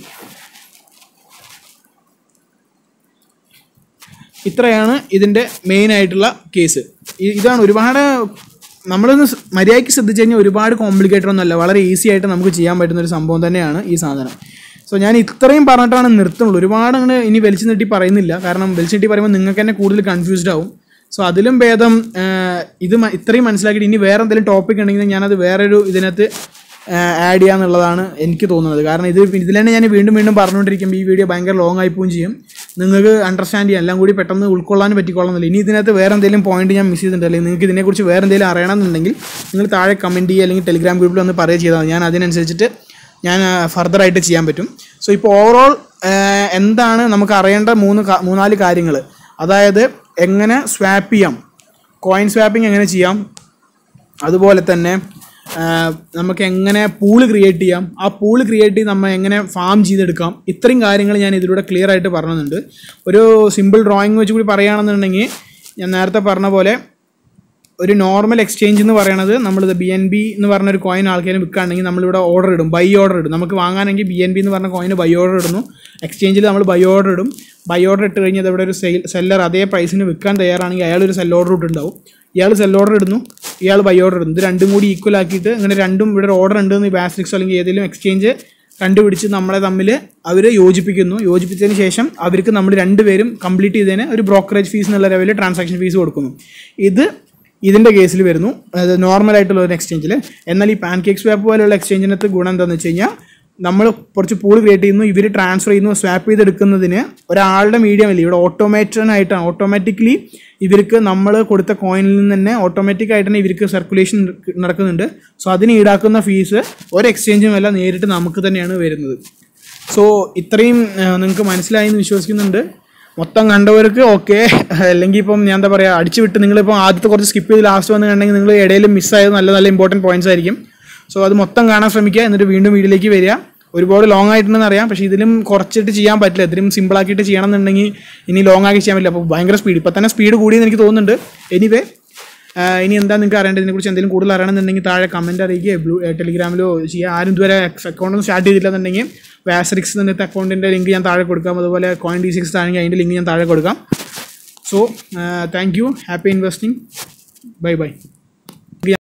ഇത്രയാണ് ഇതിൻ്റെ മെയിൻ ആയിട്ടുള്ള കേസ് ഇ- ഇതാണ് ഒരുപാട് നമ്മളൊന്ന് സ് മര്യാദയ്ക്ക് ശ്രദ്ധിച്ചു കഴിഞ്ഞാൽ ഒരുപാട് കോംപ്ലിക്കേറ്റഡ് ഒന്നുമല്ല വളരെ ഈസി ആയിട്ട് നമുക്ക് ചെയ്യാൻ പറ്റുന്ന ഒരു സംഭവം തന്നെയാണ് ഈ സാധനം സോ ഞാൻ ഇത്രയും പറഞ്ഞിട്ടാണ് നിർത്തുന്നുള്ളൂ ഒരുപാട് അങ്ങനെ ഇനി വലിച്ചു നീട്ടി പറയുന്നില്ല കാരണം വലിച്ചു നീട്ടി പറയുമ്പോൾ നിങ്ങൾക്ക് തന്നെ കൂടുതൽ കൺഫ്യൂസ്ഡ് ആവും സോ അതിലും ഭേദം ആ, ഇത് മ- ഇത്രയും മനസ്സിലാക്കിയിട്ട് ഇനി വേറെ എന്തെങ്കിലും ടോപ്പിക് ഉണ്ടെങ്കിൽ ഞാനത് വേറൊരു ഇതിനകത്ത് ആഡ് ചെയ്യാന്നുള്ളതാണ് എനിക്ക് തോന്നുന്നത് കാരണം ഇത് ഇതിൽ തന്നെ ഞാൻ വീണ്ടും വീണ്ടും പറഞ്ഞുകൊണ്ടിരിക്കുമ്പോൾ ഈ വീഡിയോ ഭയങ്കര ലോങ് ആയി പോവുകയും ചെയ്യും നിങ്ങൾക്ക് അണ്ടർസ്റ്റാൻഡ് ചെയ്യാൻ എല്ലാം കൂടി പെട്ടെന്ന് ഉൾക്കൊള്ളാൻ പറ്റിക്കൊള്ളുന്നില്ല ഇനി ഇതിനകത്ത് വേറെ എന്തെങ്കിലും പോയിന്റ് ഞാൻ മിസ് ചെയ്തിട്ടുണ്ട് അല്ലെങ്കിൽ നിങ്ങൾക്ക് ഇതിനെക്കുറിച്ച് വേറെ എന്തെങ്കിലും അറിയണമെന്നുണ്ടെങ്കിൽ നിങ്ങൾ താഴെ കമൻറ്റ് ചെയ്യുക അല്ലെങ്കിൽ ടെലിഗ്രാം ഗ്രൂപ്പിൽ ഒന്ന് പറയുക ചെയ്താൽ മതി. ഞാൻ അതിനനുസരിച്ചിട്ട് ഞാൻ ഫർദർ ആയിട്ട് ചെയ്യാൻ പറ്റും സോ ഇപ്പോൾ ഓവറോൾ എന്താണ് നമുക്ക് അറിയേണ്ട മൂന്ന് കാ- മൂന്നാല് കാര്യങ്ങൾ അതായത് എങ്ങനെ സ്വാപ്പ് ചെയ്യാം കോയിൻ സ്വാപ്പിംഗ് എങ്ങനെ ചെയ്യാം അതുപോലെ തന്നെ ആ, നമുക്ക് എങ്ങനെ പൂള് ക്രിയേറ്റ് ചെയ്യാം ആ പൂള് ക്രിയേറ്റ് ചെയ്ത് നമ്മൾ എങ്ങനെ ഫാം ചെയ്തെടുക്കാം ഇത്രയും കാര്യങ്ങൾ ഞാൻ ഇതിലൂടെ ക്ലിയർ ആയിട്ട് പറഞ്ഞിട്ടുണ്ട് ഒരു സിമ്പിൾ ഡ്രോയിങ് വെച്ച് കൂടി പറയുകയാണെന്നുണ്ടെങ്കിൽ ഞാൻ നേരത്തെ പറഞ്ഞ പോലെ ഒരു നോർമൽ എക്സ്ചേഞ്ച് എന്ന് പറയുന്നത് നമ്മളിത് ബി എൻ ബി എന്ന് പറഞ്ഞ ഒരു കോയിൻ ആൾക്കാർ വിൽക്കുകയാണെങ്കിൽ നമ്മളിവിടെ ഓർഡർ ഇടും ബൈ ഓർഡർ ഇടും നമുക്ക് വാങ്ങാനെങ്കിൽ ബി എൻ ബി എന്ന് പറഞ്ഞ കോയിന് ബൈ ഓർഡർ ഇടുന്നു എക്സ്ചേഞ്ചിൽ നമ്മൾ ബൈ ഓർഡർ ഇടും ബൈ ഓർഡർ ഇട്ട് കഴിഞ്ഞാൽ ഇവിടെ ഒരു സെയിൽ സെല്ലർ അതേ പ്രൈസിന് വിൽക്കാൻ തയ്യാറാണെങ്കിൽ അയാൾ ഒരു സെൽ ഓർഡർ ഇട്ടുണ്ടാവും ഇയാൾ സെൽ ഓർഡർ ഇടുന്നു ഇയാൾ ബൈ ഓർഡർ ഇടുന്നു ഇത് രണ്ടും കൂടി ഈക്വൽ ആക്കിയിട്ട് ഇങ്ങനെ രണ്ടും ഇവിടെ ഒരു ഓർഡർ ഉണ്ടെന്ന് ബാസ്റ്റിക്സ് അല്ലെങ്കിൽ ഏതെങ്കിലും എക്സ്ചേഞ്ച് കണ്ടുപിടിച്ച് നമ്മളെ തമ്മിൽ അവർ യോജിപ്പിക്കുന്നു യോജിപ്പിച്ചതിന് ശേഷം അവർക്ക് നമ്മൾ രണ്ടുപേരും കംപ്ലീറ്റ് ചെയ്തതിന് ഒരു ബ്രോക്കറേജ് ഫീസ് എന്നുള്ള ലെവലിൽ ട്രാൻസാക്ഷൻ ഫീസ് കൊടുക്കുന്നു ഇത് ഇതിൻ്റെ കേസിൽ വരുന്നു അതായത് നോർമൽ ആയിട്ടുള്ള ഒരു എക്സ്ചേഞ്ചിൽ എന്നാൽ ഈ പാൻ കേക്ക് സ്വാപ്പ് പോലെയുള്ള എക്സ്ചേഞ്ചിനകത്ത് ഗുണം എന്താണെന്ന് വെച്ച് കഴിഞ്ഞാൽ നമ്മൾ കുറച്ച് പൂൾ ക്രിയേറ്റ് ചെയ്യുന്നു ഇവർ ട്രാൻസ്ഫർ ചെയ്യുന്നു സ്വാപ്പ് ചെയ്തെടുക്കുന്നതിന് ഒരാളുടെ മീഡിയം അല്ല ഇവിടെ ഓട്ടോമേറ്റഡ് ആയിട്ടാണ് ഓട്ടോമാറ്റിക്കലി ഇവർക്ക് നമ്മൾ കൊടുത്ത കോയിനിൽ നിന്ന് തന്നെ ഓട്ടോമാറ്റിക് ആയിട്ട് തന്നെ ഇവർക്ക് സർക്കുലേഷൻ നടക്കുന്നുണ്ട് സോ അതിന് ഈടാക്കുന്ന ഫീസ് ഒരു എക്സ്ചേഞ്ചും അല്ല നേരിട്ട് നമുക്ക് തന്നെയാണ് വരുന്നത് സോ ഇത്രയും നിങ്ങൾക്ക് മനസ്സിലായി എന്ന് വിശ്വസിക്കുന്നുണ്ട് മൊത്തം കണ്ടവർക്ക് ഓക്കെ അല്ലെങ്കിൽ ഇപ്പം ഞാൻ എന്താ പറയുക അടിച്ചു വിട്ട് നിങ്ങളിപ്പോൾ ആദ്യത്തെ കുറച്ച് സ്കിപ്പ് ചെയ്ത് ലാസ്റ്റ് വന്ന് കണ്ടെങ്കിൽ നിങ്ങൾ ഇടയിൽ മിസ്സായത് നല്ല നല്ല ഇമ്പോർട്ടൻറ്റ് പോയിന്റ്സ് ആയിരിക്കും സോ അത് മൊത്തം കാണാൻ ശ്രമിക്കുക എന്നിട്ട് വീണ്ടും വീഡിയോയിലേക്ക് വരിക ഒരുപാട് ലോങ് ആയിട്ടുണ്ടെന്ന് അറിയാം പക്ഷേ ഇതിലും കുറച്ചിട്ട് ചെയ്യാൻ പറ്റില്ല ഇതിലും സിമ്പിൾ ആക്കിയിട്ട് ചെയ്യണം എന്നുണ്ടെങ്കിൽ ഇനി ലോങ് ആക്കി ചെയ്യാൻ പറ്റില്ല അപ്പോൾ ഭയങ്കര സ്പീഡ് ഇപ്പം തന്നെ സ്പീഡ് കൂടിയെന്ന് എനിക്ക് തോന്നുന്നുണ്ട് എനിവേ ആഹ് ഇനി എന്താ നിങ്ങൾക്ക് അറിയേണ്ടത് ഇതിനെക്കുറിച്ച് എന്തെങ്കിലും കൂടുതൽ അറിയണമെന്നുണ്ടെങ്കിൽ താഴെ കമൻറ്റ് അറിയിക്കുക ബ്ലൂ ടെലിഗ്രാമിലോ ചെയ്യുക ആരും ഇതുവരെ അക്കൗണ്ട് ഒന്നും സ്റ്റാർട്ട് ചെയ്തിട്ടില്ലെന്നുണ്ടെങ്കിൽ വാസറിക്സ് എന്നിട്ട് അക്കൗണ്ടിൻ്റെ ലിങ്ക് ഞാൻ താഴെ കൊടുക്കാം അതുപോലെ കോയിൻ ഡി സിക്സ് ആണെങ്കിൽ അതിൻ്റെ ലിങ്ക് ഞാൻ താഴെ കൊടുക്കാം so thank you happy investing bye by